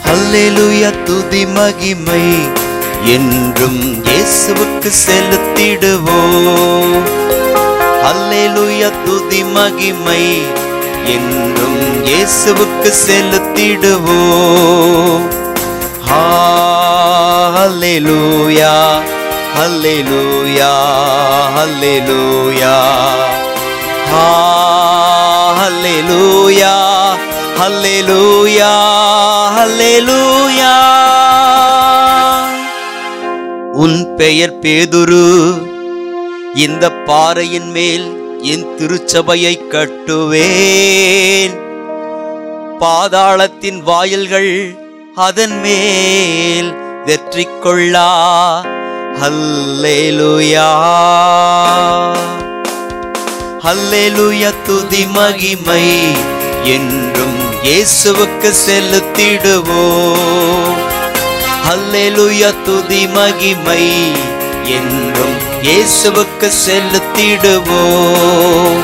அல்லேலூயா துதி மகிமை என்றும் இயேசுவுக்கு செலுத்திடுவோம் அல்லேலூயா துதி மகிமை என்றும் இயேசுவுக்கு செலுத்திடுவோம் ஹalleluya ஹalleluya ஹalleluya ஹalleluya ஹalleluya ஹalleluya உன் பெயர் பேதுரு இந்த பாறையின் மேல் என் திருச்சபையை கட்டுவேன் பாதாளத்தின் வாயில்கள் அதன் மேல் வெற்றி கொள்ளா ஹல்லேலூயா ஹல்லேலூயா துதி மகிமை என்றும் இயேசுவுக்கு செலுத்திடுவோம் ஹல்லேலூயா துதி மகிமை என்றும் இயேசுவுக்கு செலுத்திடுவோம்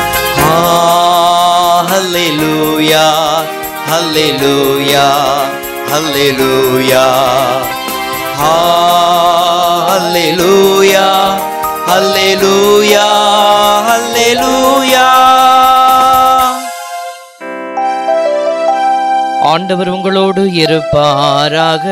ஹல்லேலூயா ஹல்லேலூயா ஹல்லேலூயா ஹல்லேலூயா ஹல்லேலூயா ஹல்லேலூயா ஆண்டவர் உங்களோடு இருப்பாராக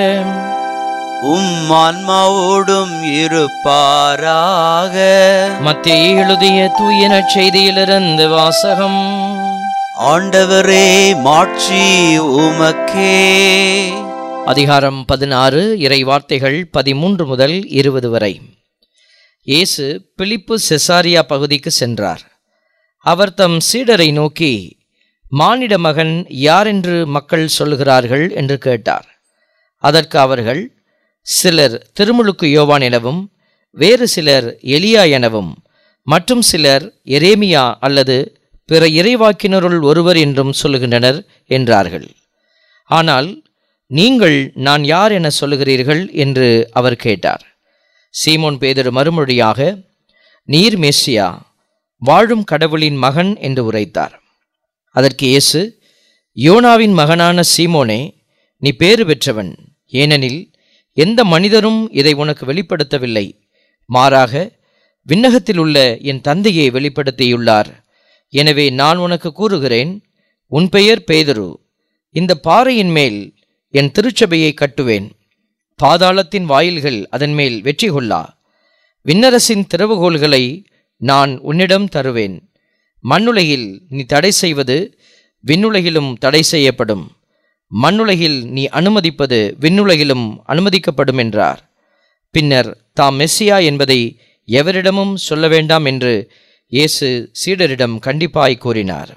உம் ஆன்மாவோடும் இருப்பாராக மத்திய எழுதிய தூய நற்செய்தியிலிருந்து வாசகம் ஆண்டவரே மாட்சி உமக்கே அதிகாரம் பதினாறு இறை வார்த்தைகள் பதிமூன்று முதல் இருபது வரை இயேசு பிலிப்பு செசாரியா பகுதிக்கு சென்றார் அவர் தம் சீடரை நோக்கி மானிட மகன் யாரென்று மக்கள் சொல்லுகிறார்கள் என்று கேட்டார் அதற்கு அவர்கள் சிலர் திருமுழுக்கு யோவான் எனவும் வேறு சிலர் எலியா எனவும் மற்றும் சிலர் எரேமியா அல்லது பிற இறைவாக்கினருள் ஒருவர் என்றும் சொல்லுகின்றனர் என்றார்கள் ஆனால் நீங்கள் நான் யார் என சொல்லுகிறீர்கள் என்று அவர் கேட்டார் சீமோன் பேதர் மறுமொழியாக நீர் மெஸ்ஸியா வாழும் கடவுளின் மகன் என்று உரைத்தார் அதற்கு இயேசு யோனாவின் மகனான சீமோனே நீ பேறு பெற்றவன் ஏனெனில் எந்த மனிதரும் இதை உனக்கு வெளிப்படுத்தவில்லை மாறாக விண்ணகத்தில் உள்ள என் தந்தையை வெளிப்படுத்தியுள்ளார் எனவே நான் உனக்கு கூறுகிறேன் உன் பெயர் பேதுரு இந்த பாறையின் மேல் என் திருச்சபையை கட்டுவேன் பாதாளத்தின் வாயில்கள் அதன் மேல் வெற்றி கொள்ளா விண்ணரசின் திறவுகோல்களை நான் உன்னிடம் தருவேன் மண்ணுலகில் நீ தடை செய்வது விண்ணுலகிலும் தடை செய்யப்படும் மண்ணுலகில் நீ அனுமதிப்பது விண்ணுலகிலும் அனுமதிக்கப்படும் என்றார் பின்னர் தாம் மெஸ்ஸியா என்பதை எவரிடமும் சொல்ல வேண்டாம் என்று இயேசு சீடரிடம் கண்டிப்பாய் கூறினார்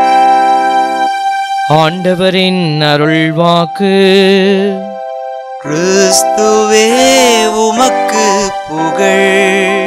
ஆண்டவரின் அருள்வாக்கு கிறிஸ்துவே உமக்கு புகழ்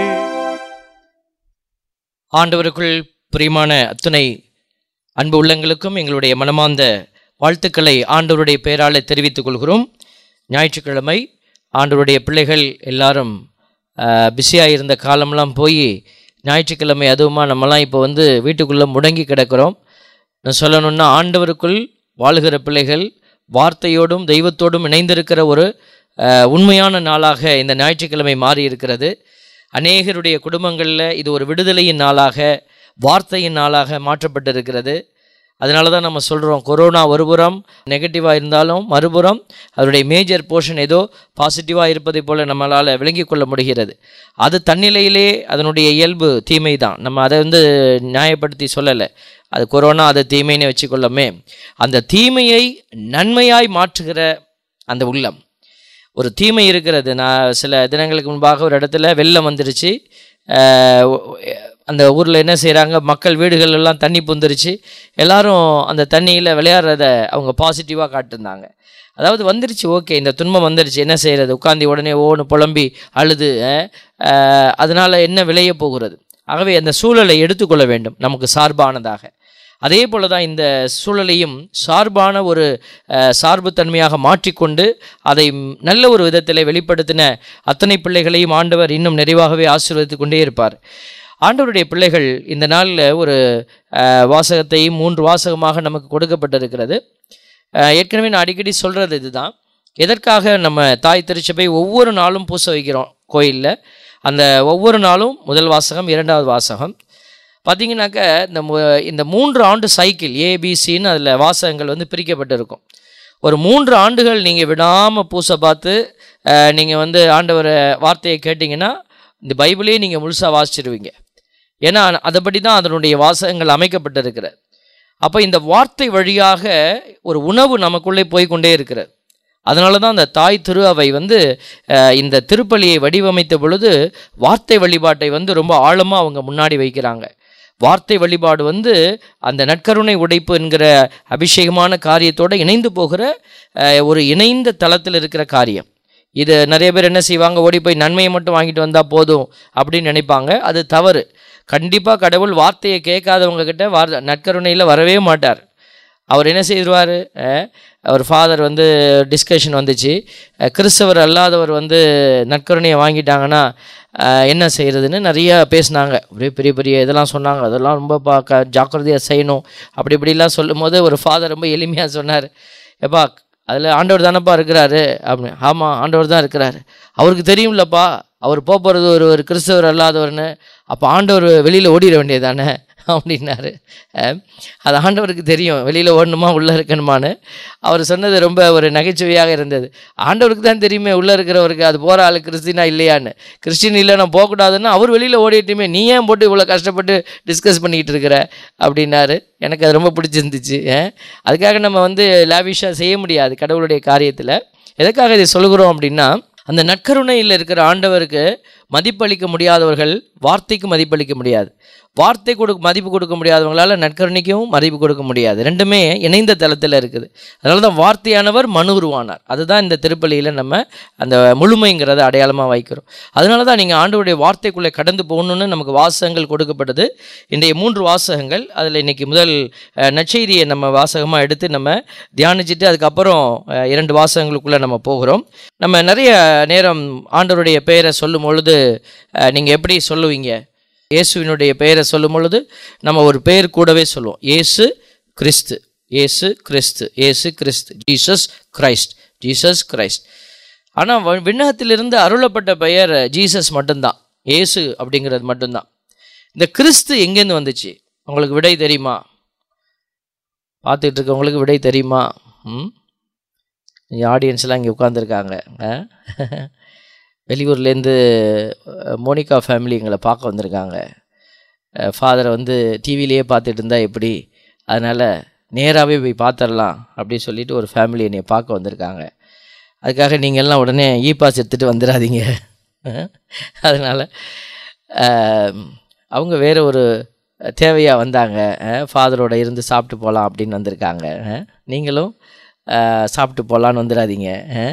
ஆண்டவருக்குள் பிரியமான அத்துணை அன்பு உள்ளங்களுக்கும் எங்களுடைய மனமார்ந்த வாழ்த்துக்களை ஆண்டவருடைய பெயராலே தெரிவித்துக் கொள்கிறோம் ஞாயிற்றுக்கிழமை ஆண்டவருடைய பிள்ளைகள் எல்லாரும் பிஸியாக இருந்த காலம்லாம் போய் ஞாயிற்றுக்கிழமை அதுவுமா நம்மலாம் இப்போ வந்து வீட்டுக்குள்ளே முடங்கி கிடக்கிறோம் நான் சொல்லணும்னா ஆண்டவருக்குள் வாழுகிற பிள்ளைகள் வார்த்தையோடும் தெய்வத்தோடும் இணைந்திருக்கிற ஒரு அஹ், உண்மையான நாளாக இந்த ஞாயிற்றுக்கிழமை மாறி இருக்கிறது அநேகருடைய குடும்பங்களில் இது ஒரு விடுதலையின் நாளாக வார்த்தையின் நாளாக மாற்றப்பட்டிருக்கிறது அதனால தான் நம்ம சொல்கிறோம் கொரோனா ஒருபுறம் நெகட்டிவாக இருந்தாலும் மறுபுறம் அதனுடைய மேஜர் போர்ஷன் ஏதோ பாசிட்டிவாக இருப்பதை போல் நம்மளால் விளங்கிக் கொள்ள முடிகிறது அது தன்னிலையிலே அதனுடைய இயல்பு தீமை தான் நம்ம அதை வந்து நியாயப்படுத்தி சொல்லலை அது கொரோனா அது தீமைன்னு வச்சுக்கொள்ளமே அந்த தீமையை நன்மையாய் மாற்றுகிற அந்த உள்ளம் ஒரு தீமை இருக்கிறது நான் சில தினங்களுக்கு முன்பாக ஒரு இடத்துல வெள்ளம் வந்துருச்சு அஹ் அந்த ஊரில் என்ன செய்கிறாங்க மக்கள் வீடுகள் எல்லாம் தண்ணி புந்துருச்சு எல்லாரும் அந்த தண்ணியில் விளையாடுறத அவங்க பாசிட்டிவாக காட்டிருந்தாங்க அதாவது வந்துருச்சு ஓகே இந்த துன்பம் வந்துருச்சு என்ன செய்கிறது உட்காந்து உடனே ஓன்னு புலம்பி அழுது அஹ், அதனால என்ன விளைய போகிறது ஆகவே அந்த சூழலை எடுத்துக்கொள்ள வேண்டும் நமக்கு சார்பானதாக அதே போல தான் இந்த சூழலையும் சார்பான ஒரு அஹ், சார்புத்தன்மையாக மாற்றிக்கொண்டு அதை ம், நல்ல ஒரு விதத்தில் வெளிப்படுத்தின அத்தனை பிள்ளைகளையும் ஆண்டவர் இன்னும் நிறைவாகவே ஆசீர்வதித்து கொண்டே இருப்பார் ஆண்டவருடைய பிள்ளைகள் இந்த நாளில் ஒரு அஹ், வாசகத்தை மூன்று வாசகமாக நமக்கு கொடுக்கப்பட்டிருக்கிறது அஹ், ஏற்கனவே நான் அடிக்கடி சொல்கிறது இதுதான் எதற்காக நம்ம தாய் திருச்சபை ஒவ்வொரு நாளும் பூச வைக்கிறோம் கோயிலில் அந்த ஒவ்வொரு நாளும் முதல் வாசகம் இரண்டாவது வாசகம் பார்த்தீங்கன்னாக்க இந்த மு- இந்த மூன்று ஆண்டு சைக்கிள் ஏபிசின்னு அதில் வாசகங்கள் வந்து பிரிக்கப்பட்டிருக்கும் ஒரு மூன்று ஆண்டுகள் நீங்கள் விடாமல் பூசை பார்த்து நீங்கள் வந்து ஆண்டவர் வார்த்தையை கேட்டிங்கன்னா இந்த பைபிளே நீங்கள் முழுசாக வாசிச்சிருவீங்க ஏன்னா அதைப்படி தான் அதனுடைய வாசகங்கள் அமைக்கப்பட்டிருக்கிறது அப்போ இந்த வார்த்தை வழியாக ஒரு உணவு நமக்குள்ளே போய் கொண்டே இருக்கிறது அதனால தான் அந்த தாய் திரு அவை வந்து அஹ், இந்த திருப்பலியை வடிவமைத்த பொழுது வார்த்தை வழிபாட்டை வந்து ரொம்ப ஆழமாக அவங்க முன்னாடி வைக்கிறாங்க வார்த்தை வழிபாடு வந்து அந்த நற்கருணை உடைப்பு என்கிற அபிஷேகமான காரியத்தோடு இணைந்து போகிற அஹ், ஒரு இணைந்த தளத்தில் இருக்கிற காரியம் இது நிறைய பேர் என்ன செய்வாங்க ஓடி போய் நன்மையை மட்டும் வாங்கிட்டு வந்தால் போதும் அப்படின்னு நினைப்பாங்க அது தவறு கண்டிப்பாக கடவுள் வார்த்தையை கேட்காதவங்க கிட்ட வார் நற்கருணையில் வரவே மாட்டார் அவர் என்ன செய்திருவார் அவர் ஃபாதர் வந்து டிஸ்கஷன் வந்துச்சு அஹ், கிறிஸ்தவர் அல்லாதவர் வந்து நற்கருணையை வாங்கிட்டாங்கன்னா அஹ், என்ன செய்கிறதுன்னு நிறைய பேசினாங்க அப்படியே பெரிய பெரிய இதெல்லாம் சொன்னாங்க அதெல்லாம் ரொம்ப பா க ஜாக்கிரதையாக செய்யணும் அப்படி இப்படிலாம் சொல்லும் போது ஒரு ஃபாதர் ரொம்ப எளிமையாக சொன்னார் எப்பா அதில் ஆண்டவர் தானப்பா இருக்கிறாரு அப்படின்னு ஆமாம் ஆண்டவர் தான் இருக்கிறாரு அவருக்கு தெரியும்லப்பா அவர் போக போகிறது ஒரு ஒரு கிறிஸ்தவர் அல்லாதவர்னு அப்போ ஆண்டவர் வெளியில் ஓடிட வேண்டியதானே அப்படின்னாரு அஹ், அது ஆண்டவருக்கு தெரியும் வெளியில் ஓடணுமா உள்ளே இருக்கணுமான்னு அவர் சொன்னது ரொம்ப ஒரு நகைச்சுவையாக இருந்தது ஆண்டவருக்கு தான் தெரியுமே உள்ளே இருக்கிறவருக்கு அது போகிற ஆள் கிறிஸ்டினா இல்லையான்னு கிறிஸ்டின் இல்லை நான் போகக்கூடாதுன்னு அவர் வெளியில் ஓடிட்டுமே நீ ஏன் போட்டு இவ்வளோ கஷ்டப்பட்டு டிஸ்கஸ் பண்ணிக்கிட்டு இருக்கிற அப்படின்னாரு எனக்கு அது ரொம்ப பிடிச்சிருந்துச்சு அஹ். அதுக்காக நம்ம வந்து லாவிஷாக செய்ய முடியாது கடவுளுடைய காரியத்தில் எதுக்காக இதை சொல்கிறோம் அப்படின்னா அந்த நற்கருணையில் இருக்கிற ஆண்டவருக்கு மதிப்பளிக்க முடியாதவர்கள் வார்த்தைக்கு மதிப்பளிக்க முடியாது வார்த்தை கொடுக்க மதிப்பு கொடுக்க முடியாதவங்களால நற்கருணைக்கும் மதிப்பு கொடுக்க முடியாது ரெண்டுமே இணைந்த தளத்தில் இருக்குது அதனால தான் வார்த்தையானவர் மனு உருவானார் அதுதான் இந்த திருப்பலியில் நம்ம அந்த முழுமைங்கிறத அடையாளமாக வைக்கிறோம் அதனால தான் நீங்கள் ஆண்டவருடைய வார்த்தைக்குள்ளே கடந்து போகணுன்னு நமக்கு வாசகங்கள் கொடுக்கப்பட்டது இன்றைய மூன்று வாசகங்கள் அதில் இன்னைக்கு முதல் அஹ், நற்செய்தியை நம்ம வாசகமாக எடுத்து நம்ம தியானிச்சுட்டு அதுக்கப்புறம் அஹ், இரண்டு வாசகங்களுக்குள்ளே நம்ம போகிறோம் நம்ம நிறைய நேரம் ஆண்டவருடைய பெயரை சொல்லும் பொழுது நீங்கள் எப்படி சொல்லுவீங்க இயேசுவினுடைய பெயரை சொல்லும் பொழுது நம்ம ஒரு பெயர் கூடவே சொல்லுவோம் இயேசு கிறிஸ்து இயேசு கிறிஸ்து இயேசு கிறிஸ்து ஜீசஸ் கிரைஸ்ட் ஜீசஸ் கிரைஸ்ட் ஆனால் விண்ணகத்திலிருந்து அருளப்பட்ட பெயர் ஜீசஸ் மட்டும்தான் இயேசு அப்படிங்கிறது மட்டும்தான் இந்த கிறிஸ்து எங்கேருந்து வந்துச்சு உங்களுக்கு விடை தெரியுமா பார்த்துட்டு இருக்கவங்களுக்கு விடை தெரியுமா ம் ஆடியன்ஸ்லாம் இங்கே உட்காந்துருக்காங்க வெளியூர்லேருந்து அஹ், மோனிகா ஃபேமிலி எங்களை பார்க்க வந்திருக்காங்க ஃபாதரை வந்து டிவிலேயே பார்த்துட்டு இருந்தா எப்படி அதனால் நேராகவே போய் பார்த்துடலாம் அப்படின்னு சொல்லிட்டு ஒரு ஃபேமிலி என்னை பார்க்க வந்திருக்காங்க அதுக்காக நீங்கள் எல்லாம் உடனே இ பாஸ் எடுத்துகிட்டு வந்துடாதீங்க அதனால் அவங்க வேறு ஒரு தேவையாக வந்தாங்க ஃபாதரோட இருந்து சாப்பிட்டு போகலாம் அப்படின்னு வந்திருக்காங்க அஹ், நீங்களும் அஹ், சாப்பிட்டு போகலான்னு வந்துடாதீங்க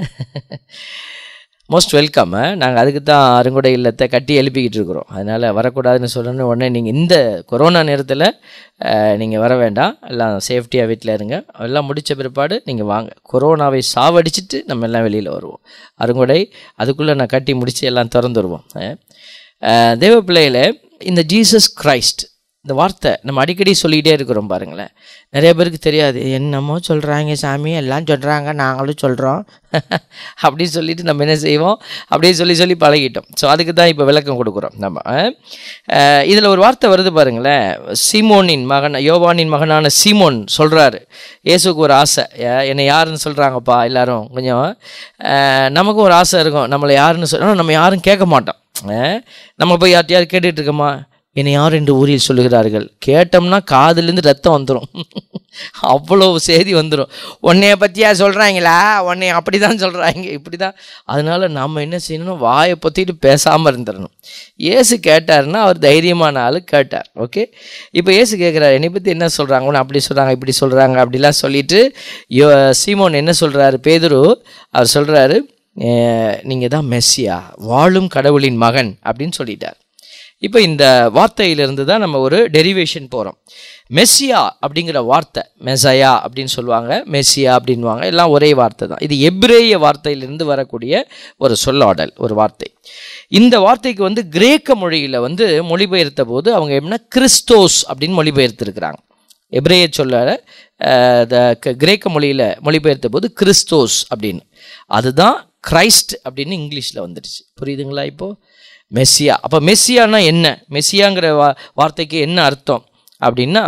மோஸ்ட் வெல்கம் நாங்கள் அதுக்கு தான் அருங்குடை இல்லத்தை கட்டி எழுப்பிக்கிட்டு இருக்கிறோம் அதனால் வரக்கூடாதுன்னு சொல்லணும்னு உடனே நீங்கள் இந்த கொரோனா நேரத்தில் நீங்கள் வர வேண்டாம் எல்லாம் சேஃப்டியாக வீட்டில் இருங்க எல்லாம் முடித்த பிற்பாடு நீங்கள் வாங்க கொரோனாவை சாவடிச்சிட்டு நம்ம எல்லாம் வெளியில் வருவோம் அருங்குடை அதுக்குள்ளே நான் கட்டி முடித்து எல்லாம் திறந்துருவோம் தேவ பிள்ளையில் இந்த ஜீசஸ் கிரைஸ்ட் இந்த வார்த்தை நம்ம அடிக்கடி சொல்லிக்கிட்டே இருக்கிறோம் பாருங்களேன் நிறைய பேருக்கு தெரியாது என்னமோ சொல்கிறாங்க சாமி எல்லாம் சொல்கிறாங்க நாங்களும் சொல்கிறோம் அப்படின்னு சொல்லிட்டு நம்ம என்ன செய்வோம் அப்படியே சொல்லி சொல்லி பழகிட்டோம் ஸோ அதுக்கு தான் இப்போ விளக்கம் கொடுக்குறோம் நம்ம இதில் ஒரு வார்த்தை வருது பாருங்களேன் சீமோனின் மகன் யோவானின் மகனான சீமோன் சொல்கிறாரு இயேசுக்கு ஒரு ஆசை ஏ- என்னை யாருன்னு சொல்கிறாங்கப்பா எல்லாரும் கொஞ்சம் அஹ், நமக்கும் ஒரு ஆசை இருக்கும் நம்மளை யாருன்னு சொல் நம்ம யாரும் கேட்க மாட்டோம் அஹ், நம்ம போய் யார்ட்டையாவது கேட்டுட்டு இருக்கோமா என்னை யார் என்று ஊரில் சொல்லுகிறார்கள் கேட்டோம்னா காதுலேருந்து ரத்தம் வந்துடும் அவ்வளோ செய்தி வந்துடும் உன்னைய பற்றியா சொல்கிறாங்களா உன்னை அப்படி தான் சொல்கிறாங்க இப்படி தான் அதனால் நம்ம என்ன செய்யணும் வாயை பொத்திட்டு பேசாமல் இருந்துடணும் ஏசு கேட்டாருன்னா அவர் தைரியமான ஆள் கேட்டார் ஓகே இப்போ ஏசு கேட்குறாரு என்னை பற்றி என்ன சொல்கிறாங்க உன்னை அப்படி சொல்கிறாங்க இப்படி சொல்கிறாங்க அப்படிலாம் சொல்லிட்டு யோ சீமோன் என்ன சொல்கிறாரு பேதுரு அவர் சொல்கிறாரு நீங்கள் தான் மெஸ்ஸியா வாழும் கடவுளின் மகன் அப்படின்னு சொல்லிட்டார் இப்போ இந்த வார்த்தையிலிருந்து தான் நம்ம ஒரு டெரிவேஷன் போகிறோம் மெஸ்ஸியா அப்படிங்கிற வார்த்தை மெசையா அப்படின்னு சொல்லுவாங்க மெஸ்ஸியா அப்படின்வாங்க எல்லாம் ஒரே வார்த்தை தான் இது எப்ரேய வார்த்தையிலிருந்து வரக்கூடிய ஒரு சொல்லாடல் ஒரு வார்த்தை இந்த வார்த்தைக்கு வந்து கிரேக்க மொழியில் வந்து மொழிபெயர்த்த போது அவங்க எப்படின்னா கிறிஸ்தோஸ் அப்படின்னு மொழிபெயர்த்திருக்கிறாங்க எபிரேய சொல்ல அஹ், த- க- கிரேக்க மொழியில் மொழிபெயர்த்த போது கிறிஸ்தோஸ் அப்படின்னு அதுதான் கிரைஸ்ட் அப்படின்னு இங்கிலீஷில் வந்துடுச்சு புரியுதுங்களா இப்போது மெஸ்ஸியா அப்போ மெஸ்ஸியானா என்ன மெஸ்ஸியாங்கிற வா வார்த்தைக்கு என்ன அர்த்தம் அப்படின்னா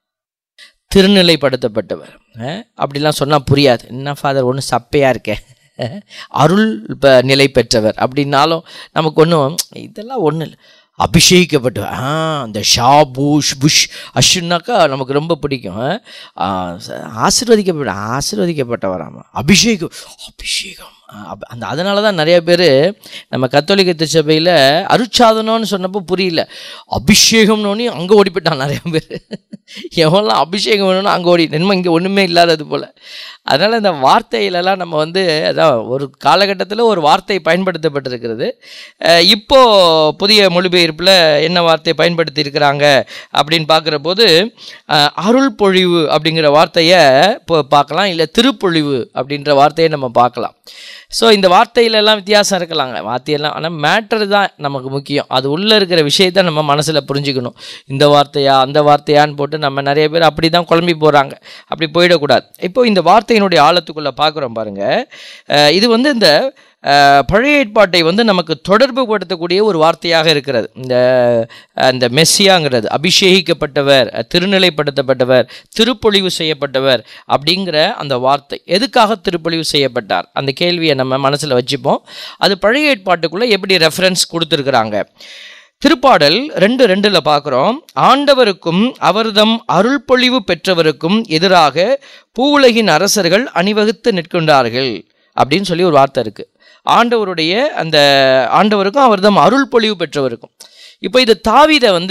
திருநிலைப்படுத்தப்பட்டவர் அஹ், அப்படிலாம் சொன்னால் புரியாது என்ன ஃபாதர் ஒன்றும் சப்பையாக இருக்கேன் அருள் இப்போ நிலை பெற்றவர் அப்படின்னாலும் நமக்கு ஒன்றும் இதெல்லாம் ஒன்றும் இல்லை அபிஷேகிக்கப்பட்டவர் ஆ அந்த ஷா பூஷ் புஷ் அஷுன்னாக்கா நமக்கு ரொம்ப பிடிக்கும் ஆ, ச- ஆசீர்வதிக்கப்பட்ட ஆசீர்வதிக்கப்பட்டவராமா அபிஷேகம் அபிஷேகம் ஆ, அப்ப- அந்த அதனால தான் நிறைய பேர் நம்ம கத்தோலிக்க திருச்சபையில் அருட்சாதனம்னு சொன்னப்போ புரியல அபிஷேகம்னு அங்கே ஓடி போயிட்டான் நிறைய பேர் எவன்லாம் அபிஷேகம் வேணும்னு அங்கே ஓடி நம்ம இங்கே ஒன்றுமே இல்லாதது போல் அதனால் இந்த வார்த்தையிலலாம் நம்ம வந்து அதான் ஒரு காலகட்டத்தில் ஒரு வார்த்தை பயன்படுத்தப்பட்டிருக்கிறது அஹ் இப்போ புதிய மொழிபெயர்ப்பில் என்ன வார்த்தை பயன்படுத்தி இருக்கிறாங்க அப்படின்னு பார்க்குற போது அஹ், அருள் பொழிவு அப்படிங்கிற வார்த்தையை இப்போ பார்க்கலாம் இல்லை திருப்பொழிவு அப்படின்ற வார்த்தையை நம்ம பார்க்கலாம் ஸோ இந்த வார்த்தையிலெல்லாம் வித்தியாசம் இருக்கலாங்க வார்த்தையெல்லாம் ஆனால் மேட்டர் தான் நமக்கு முக்கியம் அது உள்ளே இருக்கிற விஷயத்தை நம்ம மனசில் புரிஞ்சுக்கணும் இந்த வார்த்தையா அந்த வார்த்தையான்னு போட்டு நம்ம நிறைய பேர் அப்படி தான் குழம்பி போகிறாங்க அப்படி போயிடக்கூடாது இப்போ இந்த வார்த்தையினுடைய ஆழத்துக்குள்ளே பார்க்குறோம் பாருங்கள் அஹ் இது வந்து இந்த அஹ், பழைய ஏற்பாட்டை வந்து நமக்கு தொடர்பு படுத்தக்கூடிய ஒரு வார்த்தையாக இருக்கிறது இந்த அந்த மெஸ்ஸியாங்கிறது அபிஷேகிக்கப்பட்டவர் அஹ், திருநிலைப்படுத்தப்பட்டவர் திருப்பொழிவு செய்யப்பட்டவர் அப்படிங்கிற அந்த வார்த்தை எதுக்காக திருப்பொழிவு செய்யப்பட்டார் அந்த கேள்வியை நம்ம மனசில் வச்சுப்போம் அது பழைய ஏற்பாட்டுக்குள்ளே எப்படி ரெஃபரன்ஸ் கொடுத்துருக்குறாங்க திருப்பாடல் ரெண்டு ரெண்டில் பார்க்குறோம் ஆண்டவருக்கும் அவர்தம் அருள்பொழிவு பெற்றவருக்கும் எதிராக பூவுலகின் அரசர்கள் அணிவகுத்து நிற்கின்றார்கள் அப்படின்னு சொல்லி ஒரு வார்த்தை இருக்குது ஆண்டவருடைய அந்த ஆண்டவருக்கும் அவர்தம் அருள் பொழிவு பெற்றவருக்கும் இப்போ இது தாவீதை வந்து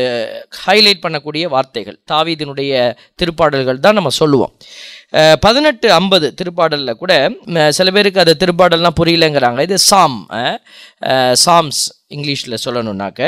ஹைலைட் பண்ணக்கூடிய வார்த்தைகள் தாவீதினுடைய திருப்பாடல்கள் தான் நம்ம சொல்லுவோம் அஹ், பதினெட்டு ஐம்பது திருப்பாடலில் கூட ம, சில பேருக்கு அது திருப்பாடல்லாம் புரியலங்கிறாங்க இது சாம் சாம்ஸ் இங்கிலீஷில் சொல்லணுன்னாக்க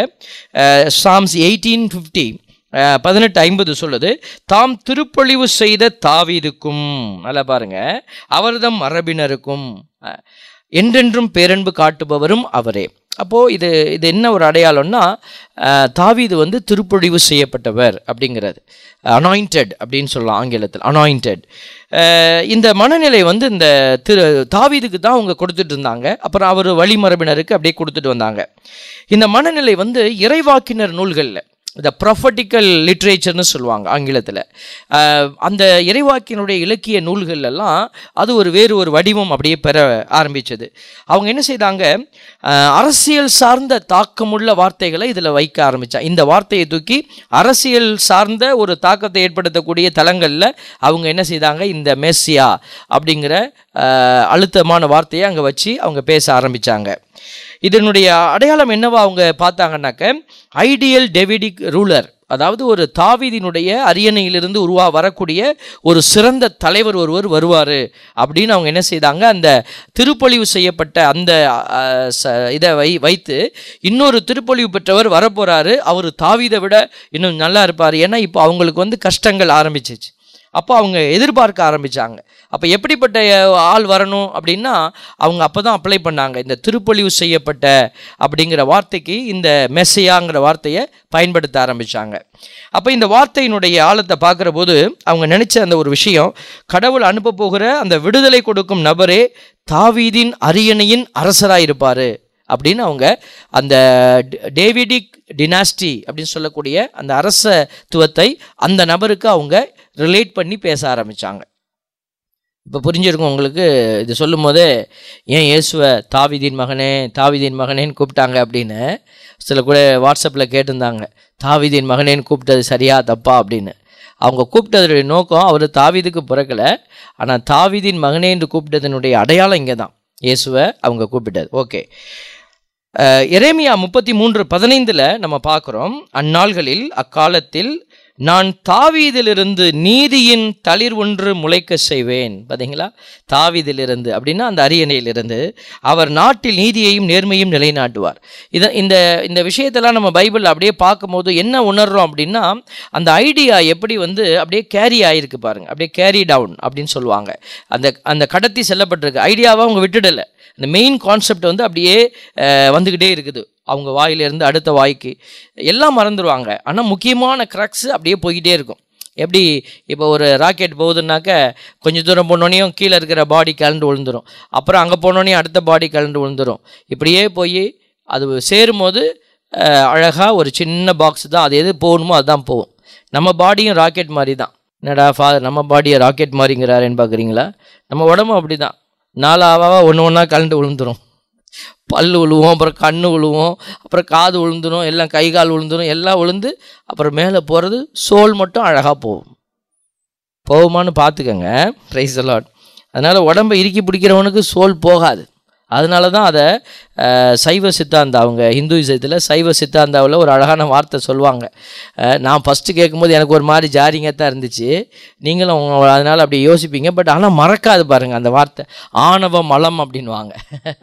சாம்ஸ் எயிட்டீன் ஃபிஃப்டி பதினெட்டு ஐம்பது சொல்லுது தாம் திருப்பொழிவு செய்த தாவீதுக்கும் நல்லா பாருங்க அவர்தம் மரபினருக்கும் அஹ், என்றென்றும் பேரன்பு காட்டுபவரும் அவரே அப்போது இது இது என்ன ஒரு அடையாளம்னா அஹ், தாவீது வந்து திருப்பொழிவு செய்யப்பட்டவர் அப்படிங்கிறது அனாயிண்டட் அப்படின்னு சொல்லலாம் ஆங்கிலத்தில் அனாயிண்டட் இந்த மனநிலை வந்து இந்த திரு தாவீதுக்கு தான் அவங்க கொடுத்துட்டு இருந்தாங்க அப்புறம் அவர் வழிமரபினருக்கு அப்படியே கொடுத்துட்டு வந்தாங்க இந்த மனநிலை வந்து இறைவாக்கினர் நூல்களில் இந்த ப்ரொஃபட்டிக்கல் லிட்ரேச்சர்னு சொல்லுவாங்க ஆங்கிலத்தில் அந்த இறைவாக்கினுடைய இலக்கிய நூல்கள் எல்லாம் அது ஒரு வேறு ஒரு வடிவம் அப்படியே பெற ஆரம்பிச்சது அவங்க என்ன செய்தாங்க அஹ், அரசியல் சார்ந்த தாக்கமுள்ள வார்த்தைகளை இதில் வைக்க ஆரம்பித்தாங்க இந்த வார்த்தையை தூக்கி அரசியல் சார்ந்த ஒரு தாக்கத்தை ஏற்படுத்தக்கூடிய தளங்களில் அவங்க என்ன செய்தாங்க இந்த மெஸ்ஸியா அப்படிங்கிற அஹ், அழுத்தமான வார்த்தையை அங்கே வச்சு அவங்க பேச ஆரம்பித்தாங்க இதனுடைய அடையாளம் என்னவா அவங்க பார்த்தாங்கன்னாக்க ஐடியல் டெவிடிக் ரூலர் அதாவது ஒரு தாவீதினுடைய அரியணையிலிருந்து உருவா வரக்கூடிய ஒரு சிறந்த தலைவர் ஒருவர் வருவார் அப்படின்னு அவங்க என்ன செய்தாங்க அந்த திருப்பொழிவு செய்யப்பட்ட அந்த அஹ், ச- இதை வை வைத்து இன்னொரு திருப்பொழிவு பெற்றவர் வரப்போறாரு அவர் தாவீதை விட இன்னும் நல்லா இருப்பார் ஏன்னா இப்போ அவங்களுக்கு வந்து கஷ்டங்கள் ஆரம்பிச்சிச்சு அப்போ அவங்க எதிர்பார்க்க ஆரம்பிச்சாங்க அப்போ எப்படிப்பட்ட அஹ், ஆள் வரணும் அப்படின்னா அவங்க அப்போ தான் அப்ளை பண்ணாங்க இந்த திருப்பொழிவு செய்யப்பட்ட அப்படிங்கிற வார்த்தைக்கு இந்த மெஸ்ஸையாங்கிற வார்த்தையை பயன்படுத்த ஆரம்பிச்சாங்க அப்போ இந்த வார்த்தையினுடைய ஆழத்தை பார்க்குற போது அவங்க நினைச்ச அந்த ஒரு விஷயம் கடவுள் அனுப்ப போகிற அந்த விடுதலை கொடுக்கும் நபரே தாவீதின் அரியணையின் அரசராக இருப்பார் அப்படின்னு அவங்க அந்த டே- டேவிடிக் டினாஸ்டி அப்படின்னு சொல்லக்கூடிய அந்த அரசத்துவத்தை அந்த நபருக்கு அவங்க ரிலேட் பண்ணி பேச ஆரம்பிச்சாங்க இப்போ புரிஞ்சிருக்கும் உங்களுக்கு இது சொல்லும் போதே ஏன் இயேசுவை தாவிதின் மகனே தாவிதின் மகனேன்னு கூப்பிட்டாங்க அப்படின்னு சில கூட வாட்ஸ்அப்பில் கேட்டிருந்தாங்க தாவிதின் மகனேன்னு கூப்பிட்டது சரியா தப்பா அப்படின்னு அவங்க கூப்பிட்டதுடைய நோக்கம் அவர் தாவீதுக்கு பிறக்கல ஆனால் தாவீதின் மகனே என்று கூப்பிட்டதனுடைய அடையாளம் இங்கே தான் இயேசுவை அவங்க கூப்பிட்டது ஓகே அஹ், எரேமியா முப்பத்தி மூன்று பதினைந்தில் நம்ம பார்க்குறோம் அந்நாள்களில் அக்காலத்தில் நான் தாவீதிலிருந்து நீதியின் தளிர் ஒன்று முளைக்க செய்வேன் பார்த்தீங்களா தாவீதிலிருந்து அப்படின்னா அந்த அரியணையிலிருந்து அவர் நாட்டில் நீதியையும் நேர்மையும் நிலைநாட்டுவார் இதை இந்த இந்த விஷயத்தெல்லாம் நம்ம பைபிள் அப்படியே பார்க்கும்போது என்ன உணர்றோம் அப்படின்னா அந்த ஐடியா எப்படி வந்து அப்படியே கேரி ஆகிருக்கு பாருங்க அப்படியே கேரி டவுன் அப்படின்னு சொல்லுவாங்க அந்த அந்த கடத்தி செல்லப்பட்டிருக்கு ஐடியாவை அவங்க விட்டுடலை அந்த மெயின் கான்செப்ட் வந்து அப்படியே அஹ், வந்துக்கிட்டே இருக்குது அவங்க வாயிலிருந்து அடுத்த வாய்க்கு எல்லாம் மறந்துடுவாங்க ஆனால் முக்கியமான க்ரக்ஸ் அப்படியே போய்கிட்டே இருக்கும் எப்படி இப்போ ஒரு ராக்கெட் போகுதுன்னாக்க கொஞ்சம் தூரம் போனோடனையும் கீழே இருக்கிற பாடி கலண்டு விழுந்துரும் அப்புறம் அங்கே போனோடனே அடுத்த பாடி கலண்டு விழுந்துரும் இப்படியே போய் அது சேரும்போது அழகாக ஒரு சின்ன பாக்ஸ் தான் அது எது போகணுமோ அதுதான் போகும் நம்ம பாடியும் ராக்கெட் மாதிரி தான் என்னடா ஃபாதர் நம்ம பாடியை ராக்கெட் மாதிரிங்கிறாருன்னு பார்க்குறீங்களா நம்ம உடம்பும் அப்படி தான் நாலாவா ஒன்று ஒன்றா கலண்டு விழுந்துரும் பல் விழுவோம் அப்புறம் கண்ணு விழுவோம் அப்புறம் காது விழுந்துரும் எல்லாம் கை கால் விழுந்துரும் எல்லாம் விழுந்து அப்புறம் மேலே போகிறது சோல் மட்டும் அழகாக போகும் போகுமான்னு பார்த்துக்கங்க ப்ரைஸ் அலாட் அதனால் உடம்பை இறுக்கி பிடிக்கிறவனுக்கு சோல் போகாது அதனால தான் அதை அஹ், சைவ சித்தாந்தா அவங்க ஹிந்துயிசத்தில் சைவ சித்தாந்தாவில் ஒரு அழகான வார்த்தை சொல்லுவாங்க அஹ், நான் ஃபஸ்ட்டு கேட்கும்போது எனக்கு ஒரு மாதிரி ஜாரிங்காக தான் இருந்துச்சு நீங்களும் உங்க- அதனால் அப்படி யோசிப்பீங்க பட் ஆனால் மறக்காது பாருங்கள் அந்த வார்த்தை ஆணவ மலம் அப்படின்வாங்க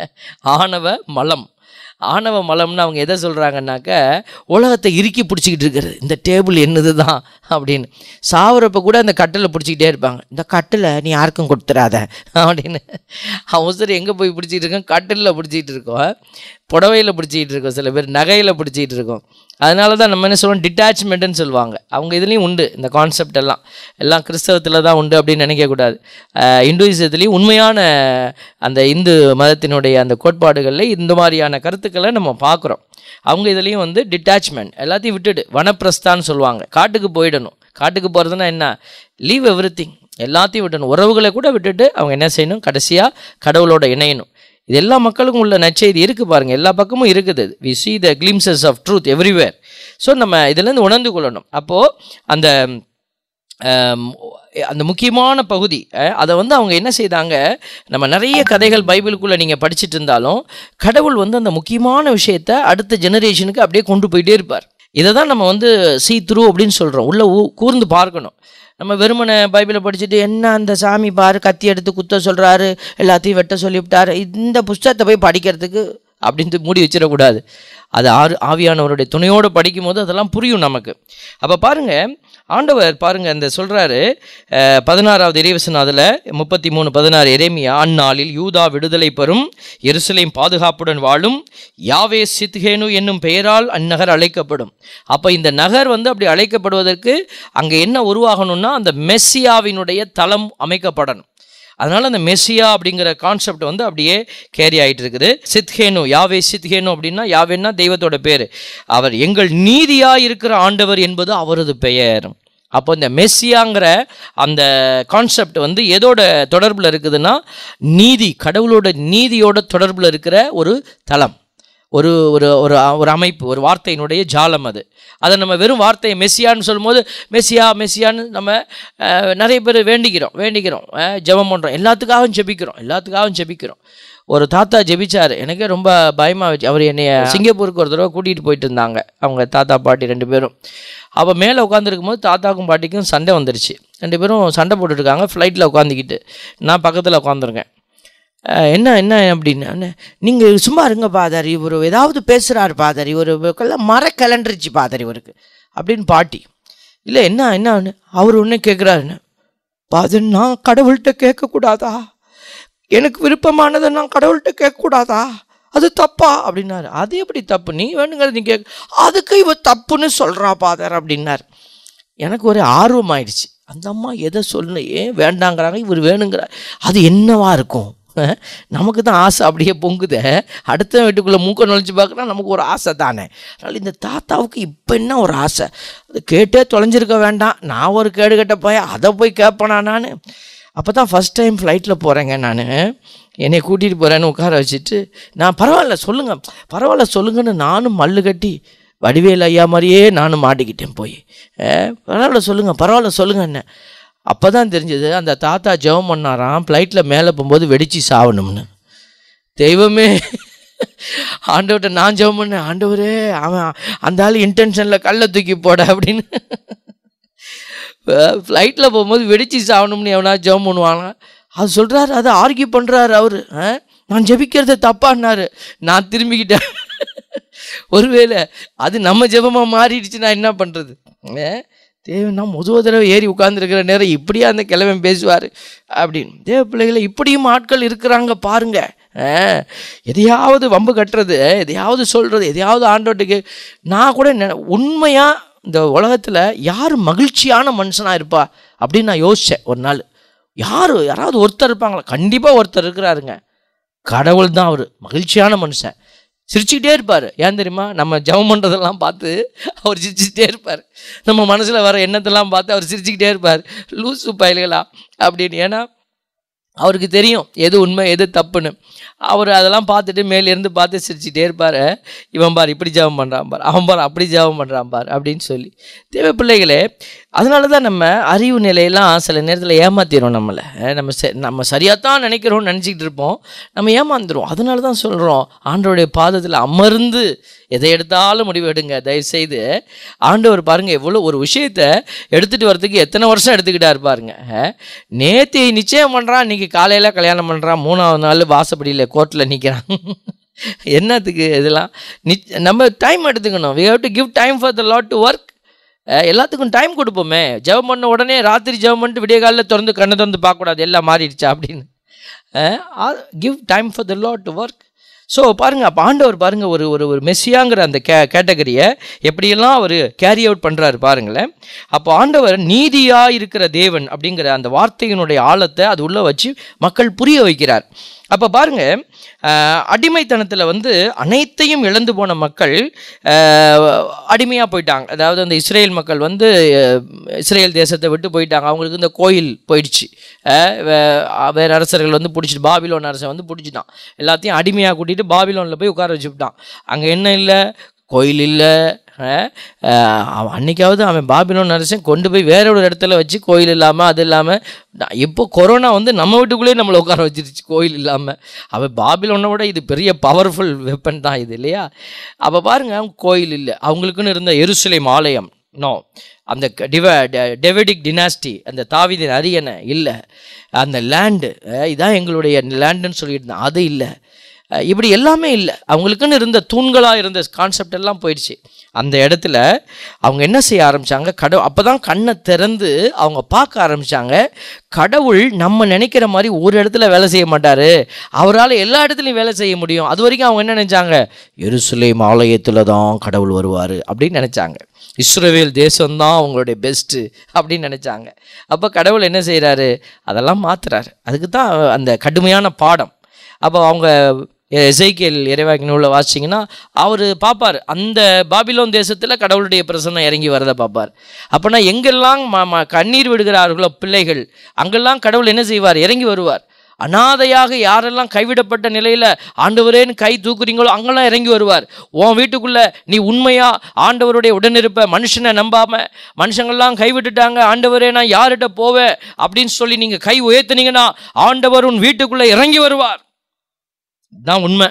ஆணவ மலம் ஆணவ மலம்னு அவங்க எதை சொல்கிறாங்கன்னாக்க உலகத்தை இறுக்கி பிடிச்சிக்கிட்டு இருக்கிறது இந்த டேபிள் என்னது தான் அப்படின்னு சாவரப்ப கூட அந்த கட்டில் பிடிச்சிக்கிட்டே இருப்பாங்க இந்த கட்டில் நீ யாருக்கும் கொடுத்துறாத அப்படின்னு அவசரம் எங்கே போய் பிடிச்சிட்டு இருக்கோம் கட்டிலில் பிடிச்சிட்டு இருக்கோம் புடவையில் பிடிச்சிக்கிட்டு இருக்கோம் சில பேர் நகையில் பிடிச்சிக்கிட்டு இருக்கோம் அதனால தான் நம்ம என்ன சொல்லுவோம் டிட்டாச்மெண்ட்டுன்னு சொல்லுவாங்க அவங்க இதுலேயும் உண்டு இந்த கான்செப்ட் எல்லாம் எல்லாம் கிறிஸ்தவத்தில் தான் உண்டு அப்படின்னு நினைக்கக்கூடாது இந்துயிசத்துலேயும் உண்மையான அந்த இந்து மதத்தினுடைய அந்த கோட்பாடுகளில் இந்த மாதிரியான கருத்துக்களை நம்ம பார்க்குறோம் அவங்க இதுலேயும் வந்து டிட்டாச்மெண்ட் எல்லாத்தையும் விட்டுடு வனப்பிரஸ்தான்னு சொல்லுவாங்க காட்டுக்கு போயிடணும் காட்டுக்கு போகிறதுனா என்ன லீவ் எவ்ரி எல்லாத்தையும் விட்டணும் உறவுகளை கூட விட்டுட்டு அவங்க என்ன செய்யணும் கடைசியாக கடவுளோட இணையணும் இது எல்லா மக்களுக்கும் உள்ள நற்செய்தி இருக்குது பாருங்கள் எல்லா பக்கமும் இருக்குது we see the glimpses of truth everywhere so நம்ம இதுலேருந்து உணர்ந்து கொள்ளணும் அப்போது அந்த ஆம், அந்த முக்கியமான பகுதி அஹ், அதை வந்து அவங்க என்ன செய்தாங்க நம்ம நிறைய கதைகள் பைபிளுக்குள்ளே நீங்கள் படிச்சுட்டு இருந்தாலும் கடவுள் வந்து அந்த முக்கியமான விஷயத்தை அடுத்த ஜெனரேஷனுக்கு அப்படியே கொண்டு போயிட்டே இருப்பார் இதை தான் நம்ம வந்து சீ த்ரூ அப்படின்னு சொல்கிறோம் உள்ளே ஊ கூர்ந்து பார்க்கணும் நம்ம வெறுமனை பைபிளை படிச்சுட்டு என்ன அந்த சாமி பாரு கத்தி எடுத்து குத்த சொல்கிறாரு எல்லாத்தையும் வெட்ட சொல்லிவிட்டாரு இந்த புஸ்தகத்தை போய் படிக்கிறதுக்கு அப்படின்ட்டு மூடி வச்சிடக்கூடாது அது ஆறு ஆவியானவருடைய துணையோடு படிக்கும்போது அதெல்லாம் புரியும் நமக்கு அப்போ பாருங்க ஆண்டவர் பாருங்க இந்த சொல்கிறாரு பதினாறாவது இறைவசன் அதில் முப்பத்தி மூணு பதினாறு எரேமியா அந்நாளில் யூதா விடுதலை பெறும் எருசலேம் பாதுகாப்புடன் வாழும் யாவே சித்ஹேனு என்னும் பெயரால் அந்நகர் அழைக்கப்படும் அப்போ இந்த நகர் வந்து அப்படி அழைக்கப்படுவதற்கு அங்கே என்ன உருவாகணும்னா அந்த மெஸ்ஸியாவினுடைய தளம் அமைக்கப்படணும் அதனால் அந்த மெஸ்ஸியா அப்படிங்கிற கான்செப்ட் வந்து அப்படியே கேரி ஆகிட்டு இருக்குது சித்ஹேனு யாவே சித்ஹேனு அப்படின்னா யாவேன்னா தெய்வத்தோட பேர் அவர் எங்கள் நீதியாக இருக்கிற ஆண்டவர் என்பது அவரது பெயர் அப்போ இந்த மெஸ்ஸியாங்கிற அந்த கான்செப்ட் வந்து எதோட தொடர்பில் இருக்குதுன்னா நீதி கடவுளோட நீதியோட தொடர்பில் இருக்கிற ஒரு தளம் ஒரு ஒரு ஒரு ஒரு அமைப்பு ஒரு வார்த்தையினுடைய ஜாலம் அது அதை நம்ம வெறும் வார்த்தையை மெஸ்ஸியான்னு சொல்லும்போது மெஸ்ஸியா மெஸ்ஸியான்னு நம்ம அஹ், நிறைய பேர் வேண்டிக்கிறோம் வேண்டிக்கிறோம் அஹ், ஜெபம் பண்ணுறோம் எல்லாத்துக்காகவும் ஜெபிக்கிறோம் எல்லாத்துக்காகவும் ஜெபிக்கிறோம் ஒரு தாத்தா ஜெபிச்சார் எனக்கே ரொம்ப பயமாக வச்சு அவர் என்னைய சிங்கப்பூருக்கு ஒரு தடவை கூட்டிகிட்டு போயிட்டு இருந்தாங்க அவங்க தாத்தா பாட்டி ரெண்டு பேரும் அவள் மேலே உட்காந்துருக்கும் போது தாத்தாக்கும் பாட்டிக்கும் சண்டை வந்துருச்சு ரெண்டு பேரும் சண்டை போட்டுட்ருக்காங்க ஃப்ளைட்டில் உட்காந்துக்கிட்டு நான் பக்கத்தில் உட்காந்துருக்கேன் அஹ் என்ன என்ன அப்படின்னு நீங்கள் சும்மா இருங்க பாதர் இவர் ஏதாவது பேசுகிறாரு பாதர் இவர் மர கிளண்டுருச்சு பாதர் இவருக்கு அப்படின்னு பாட்டி இல்லை என்ன என்ன அவர் ஒன்று கேட்குறாருன்னு பாதர் நான் கடவுள்கிட்ட கேட்கக்கூடாதா எனக்கு விருப்பமானதை நான் கடவுள்கிட்ட கேட்கக்கூடாதா அது தப்பா அப்படின்னாரு அது எப்படி தப்பு நீ வேணுங்கிறது நீ கேட்க அதுக்கு இவ தப்புன்னு சொல்கிறா பாதர் அப்படின்னார் எனக்கு ஒரு ஆர்வம் ஆயிடுச்சு அந்த அம்மா எதை சொல்லணும் ஏன் வேண்டாங்கிறாங்க இவர் வேணுங்கிறார் அது என்னவா இருக்கும் அஹ், நமக்கு தான் ஆசை அப்படியே பொங்குதே அடுத்த வீட்டுக்குள்ளே மூக்க நுழைச்சு பார்க்குறா நமக்கு ஒரு ஆசை தானே அதனால் இந்த தாத்தாவுக்கு இப்போ என்ன ஒரு ஆசை அது கேட்டே தொலைஞ்சிருக்க வேண்டாம் நான் ஒரு கேடு கட்ட போய் அதை போய் கேட்பேனா நான் அப்போ தான் ஃபஸ்ட் டைம் ஃப்ளைட்டில் போகிறேங்க நான் என்னை கூட்டிகிட்டு போகிறேன்னு உட்கார வச்சுட்டு நான் பரவாயில்ல சொல்லுங்கள் பரவாயில்ல சொல்லுங்கன்னு நானும் மல்லு கட்டி வடிவேல் ஐயா மாதிரியே நானும் மாட்டிக்கிட்டேன் போய் அஹ், பரவாயில்ல சொல்லுங்கள் பரவாயில்ல சொல்லுங்க என்ன அப்போ தான் தெரிஞ்சது அந்த தாத்தா ஜெபம் பண்ணாராம் ஃப்ளைட்டில் மேலே போகும்போது வெடிச்சு சாவணும்னு தெய்வமே ஆண்டவர்கிட்ட நான் ஜெபம் பண்ணேன் ஆண்டவரே அவன் அந்த ஆள் இன்டென்ஷனில் கல்லை தூக்கி போட அப்படின்னு ஃப்ளைட்டில் போகும்போது வெடிச்சு சாகணும்னு எவனா ஜெபம் பண்ணுவாங்க அது சொல்கிறாரு அதை ஆர்கியூ பண்ணுறாரு அவர் நான் ஜெபிக்கிறது தப்பான்னாரு நான் திரும்பிக்கிட்டேன் ஒருவேளை அது நம்ம ஜெபமாக மாறிடுச்சு நான் என்ன பண்ணுறது தேவனா முதுவ தடவை ஏறி உட்கார்ந்துருக்கிற நேரம் இப்படியா அந்த கிழவன் பேசுவார் அப்படின்னு தேவ பிள்ளைகளை இப்படியும் ஆட்கள் இருக்கிறாங்க பாருங்க அஹ், எதையாவது வம்பு கட்டுறது எதையாவது சொல்கிறது எதையாவது ஆண்டோட்டுக்கு நான் கூட உண்மையாக இந்த உலகத்தில் யார் மகிழ்ச்சியான மனுஷனாக இருப்பா அப்படின்னு நான் யோசித்தேன் ஒரு நாள் யார் யாராவது ஒருத்தர் இருப்பாங்களா கண்டிப்பாக ஒருத்தர் இருக்கிறாருங்க கடவுள் தான் அவர் மகிழ்ச்சியான மனுஷன் சிரிச்சுக்கிட்டே இருப்பார் ஏன் தெரியுமா நம்ம ஜெபம் பண்ணுறதெல்லாம் பார்த்து அவர் சிரிச்சுக்கிட்டே இருப்பார் நம்ம மனசில் வர எண்ணத்தெல்லாம் பார்த்து அவர் சிரிச்சுக்கிட்டே இருப்பார் லூசு பயல்களா அப்படின்னு ஏன்னா அவருக்கு தெரியும் எது உண்மை எது தப்புன்னு அவர் அதெல்லாம் பார்த்துட்டு மேலேருந்து பார்த்து சிரிச்சுட்டே இருப்பார் இவன் பார் இப்படி ஜெபம் பண்ணுறான் பார் அவன் பார் அப்படி ஜெபம் பண்ணுறான் பார் அப்படின்னு சொல்லி தேவை பிள்ளைகளே அதனால தான் நம்ம அறிவு நிலையெல்லாம் சில நேரத்தில் ஏமாத்திடும் நம்மளை அஹ் நம்ம ச நம்ம சரியாக தான் நினைக்கிறோம்னு நினச்சிக்கிட்டு இருப்போம் நம்ம ஏமாந்துருவோம் அதனால தான் சொல்கிறோம் ஆண்டவருடைய பாதத்தில் அமர்ந்து எதை எடுத்தாலும் முடிவு எடுங்க தயவுசெய்து ஆண்டவர் பாருங்கள் எவ்வளோ ஒரு விஷயத்தை எடுத்துகிட்டு வரதுக்கு எத்தனை வருஷம் எடுத்துக்கிட்டாரு பாருங்க அஹ் நேத்தி நிச்சயம் பண்ணுறான் இன்னைக்கு காலையில் கல்யாணம் பண்ணுறான் மூணாவது நாள் வாசப்படியில் கோர்ட்டில் நிற்கிறான் என்னத்துக்கு இதெல்லாம் நிச் நம்ம டைம் எடுத்துக்கணும் we have to give time for the Lord to work எல்லாத்துக்கும் டைம் கொடுப்போமே ஜெபம் பண்ண உடனே ராத்திரி ஜெபம் பண்ணிட்டு விடிய காலையில் திறந்து கண்ணை திறந்து பார்க்கக்கூடாது எல்லாம் மாறிடுச்சா அப்படின்னு give time for the Lord to work so பாருங்கள் அப்போ ஆண்டவர் பாருங்கள் ஒரு ஒரு ஒரு மெஸ்ஸியாங்கிற அந்த கே கேட்டகரியை எப்படியெல்லாம் அவர் கேரி அவுட் பண்ணுறாரு பாருங்களேன் அப்போ ஆண்டவர் நீதியாக இருக்கிற தேவன் அப்படிங்கிற அந்த வார்த்தையினுடைய ஆழத்தை அது உள்ளே வச்சு மக்கள் புரிய வைக்கிறார் அப்போ பாருங்க அடிமைத்தனத்தில் வந்து அனைத்தையும் இழந்து போன மக்கள் அடிமையாக போயிட்டாங்க அதாவது அந்த இஸ்ரேல் மக்கள் வந்து அஹ், இஸ்ரேல் தேசத்தை விட்டு போயிட்டாங்க அவங்களுக்கு இந்த கோயில் போயிடுச்சு அஹ், வே- வேற அரசர்கள் வந்து பிடிச்சிட்டு பாபிலோன் அரசன் வந்து பிடிச்சிட்டான் எல்லாத்தையும் அடிமையாக கூட்டிகிட்டு பாபிலோனில் போய் உட்கார வச்சுவிட்டான் அங்கே என்ன இல்லை கோயில் இல்லை அவன் அன்னைக்காவது அவன் பாபிலோன் அரசன் கொண்டு போய் வேற ஒரு இடத்துல வச்சு கோயில் இல்லாமல் அது இல்லாமல் இப்போ கொரோனா வந்து நம்ம வீட்டுக்குள்ளேயே நம்மளை உட்கார வச்சிருச்சு கோயில் இல்லாமல் அவன் பாபிலோனை விட இது பெரிய பவர்ஃபுல் வெப்பன் தான் இது இல்லையா அப்போ பாருங்க அவங்க கோயில் இல்லை அவங்களுக்குன்னு இருந்த எருசலேம் ஆலயம் நோ அந்த க- டிவ ட- டெவிடிக் டினாஸ்டி அந்த தாவீதின் அரியணை இல்லை அந்த லேண்டு இதான் எங்களுடைய லேண்டுன்னு சொல்லிட்டு இருந்தான் அது இல்லை அஹ் இப்படி எல்லாமே இல்லை அவங்களுக்குன்னு இருந்த தூண்களாக இருந்த கான்செப்ட் எல்லாம் போயிடுச்சு அந்த இடத்துல அவங்க என்ன செய்ய ஆரம்பிச்சாங்க கடவுள் அப்போ தான் கண்ணை திறந்து அவங்க பார்க்க ஆரம்பிச்சாங்க கடவுள் நம்ம நினைக்கிற மாதிரி ஒரு இடத்துல வேலை செய்ய மாட்டார் அவரால் எல்லா இடத்துலையும் வேலை செய்ய முடியும் அது வரைக்கும் அவங்க என்ன நினைச்சாங்க எருசலேம் ஆலயத்தில் தான் கடவுள் வருவார் அப்படின்னு நினச்சாங்க இஸ்ரவேல் தேசம்தான் அவங்களுடைய பெஸ்ட்டு அப்படின்னு நினச்சாங்க அப்போ கடவுள் என்ன செய்கிறாரு அதெல்லாம் மாத்துறாரு அதுக்கு தான் அந்த கடுமையான பாடம் அப்போ அவங்க எசைக்கியல் இறைவாக்கி நூலில் வாசிச்சிங்கன்னா அவர் பார்ப்பார் அந்த பாபிலோன் தேசத்தில் கடவுளுடைய பிரசன்னம் இறங்கி வரதை பார்ப்பார் அப்போனா எங்கெல்லாம் ம ம கண்ணீர் விடுகிறார்களோ பிள்ளைகள் அங்கெல்லாம் கடவுள் என்ன செய்வார் இறங்கி வருவார் அனாதையாக யாரெல்லாம் கைவிடப்பட்ட நிலையில் ஆண்டவரேன்னு கை தூக்குறீங்களோ அங்கெல்லாம் இறங்கி வருவார் உன் வீட்டுக்குள்ள நீ உண்மையா ஆண்டவருடைய உடனிருப்ப மனுஷனை நம்பாம மனுஷங்கள்லாம் கைவிட்டுட்டாங்க ஆண்டவரே நான் யார்கிட்ட போவேன் அப்படின்னு சொல்லி நீங்கள் கை உயர்த்துனீங்கன்னா ஆண்டவர் உன் வீட்டுக்குள்ளே இறங்கி வருவார் தான் உண்மை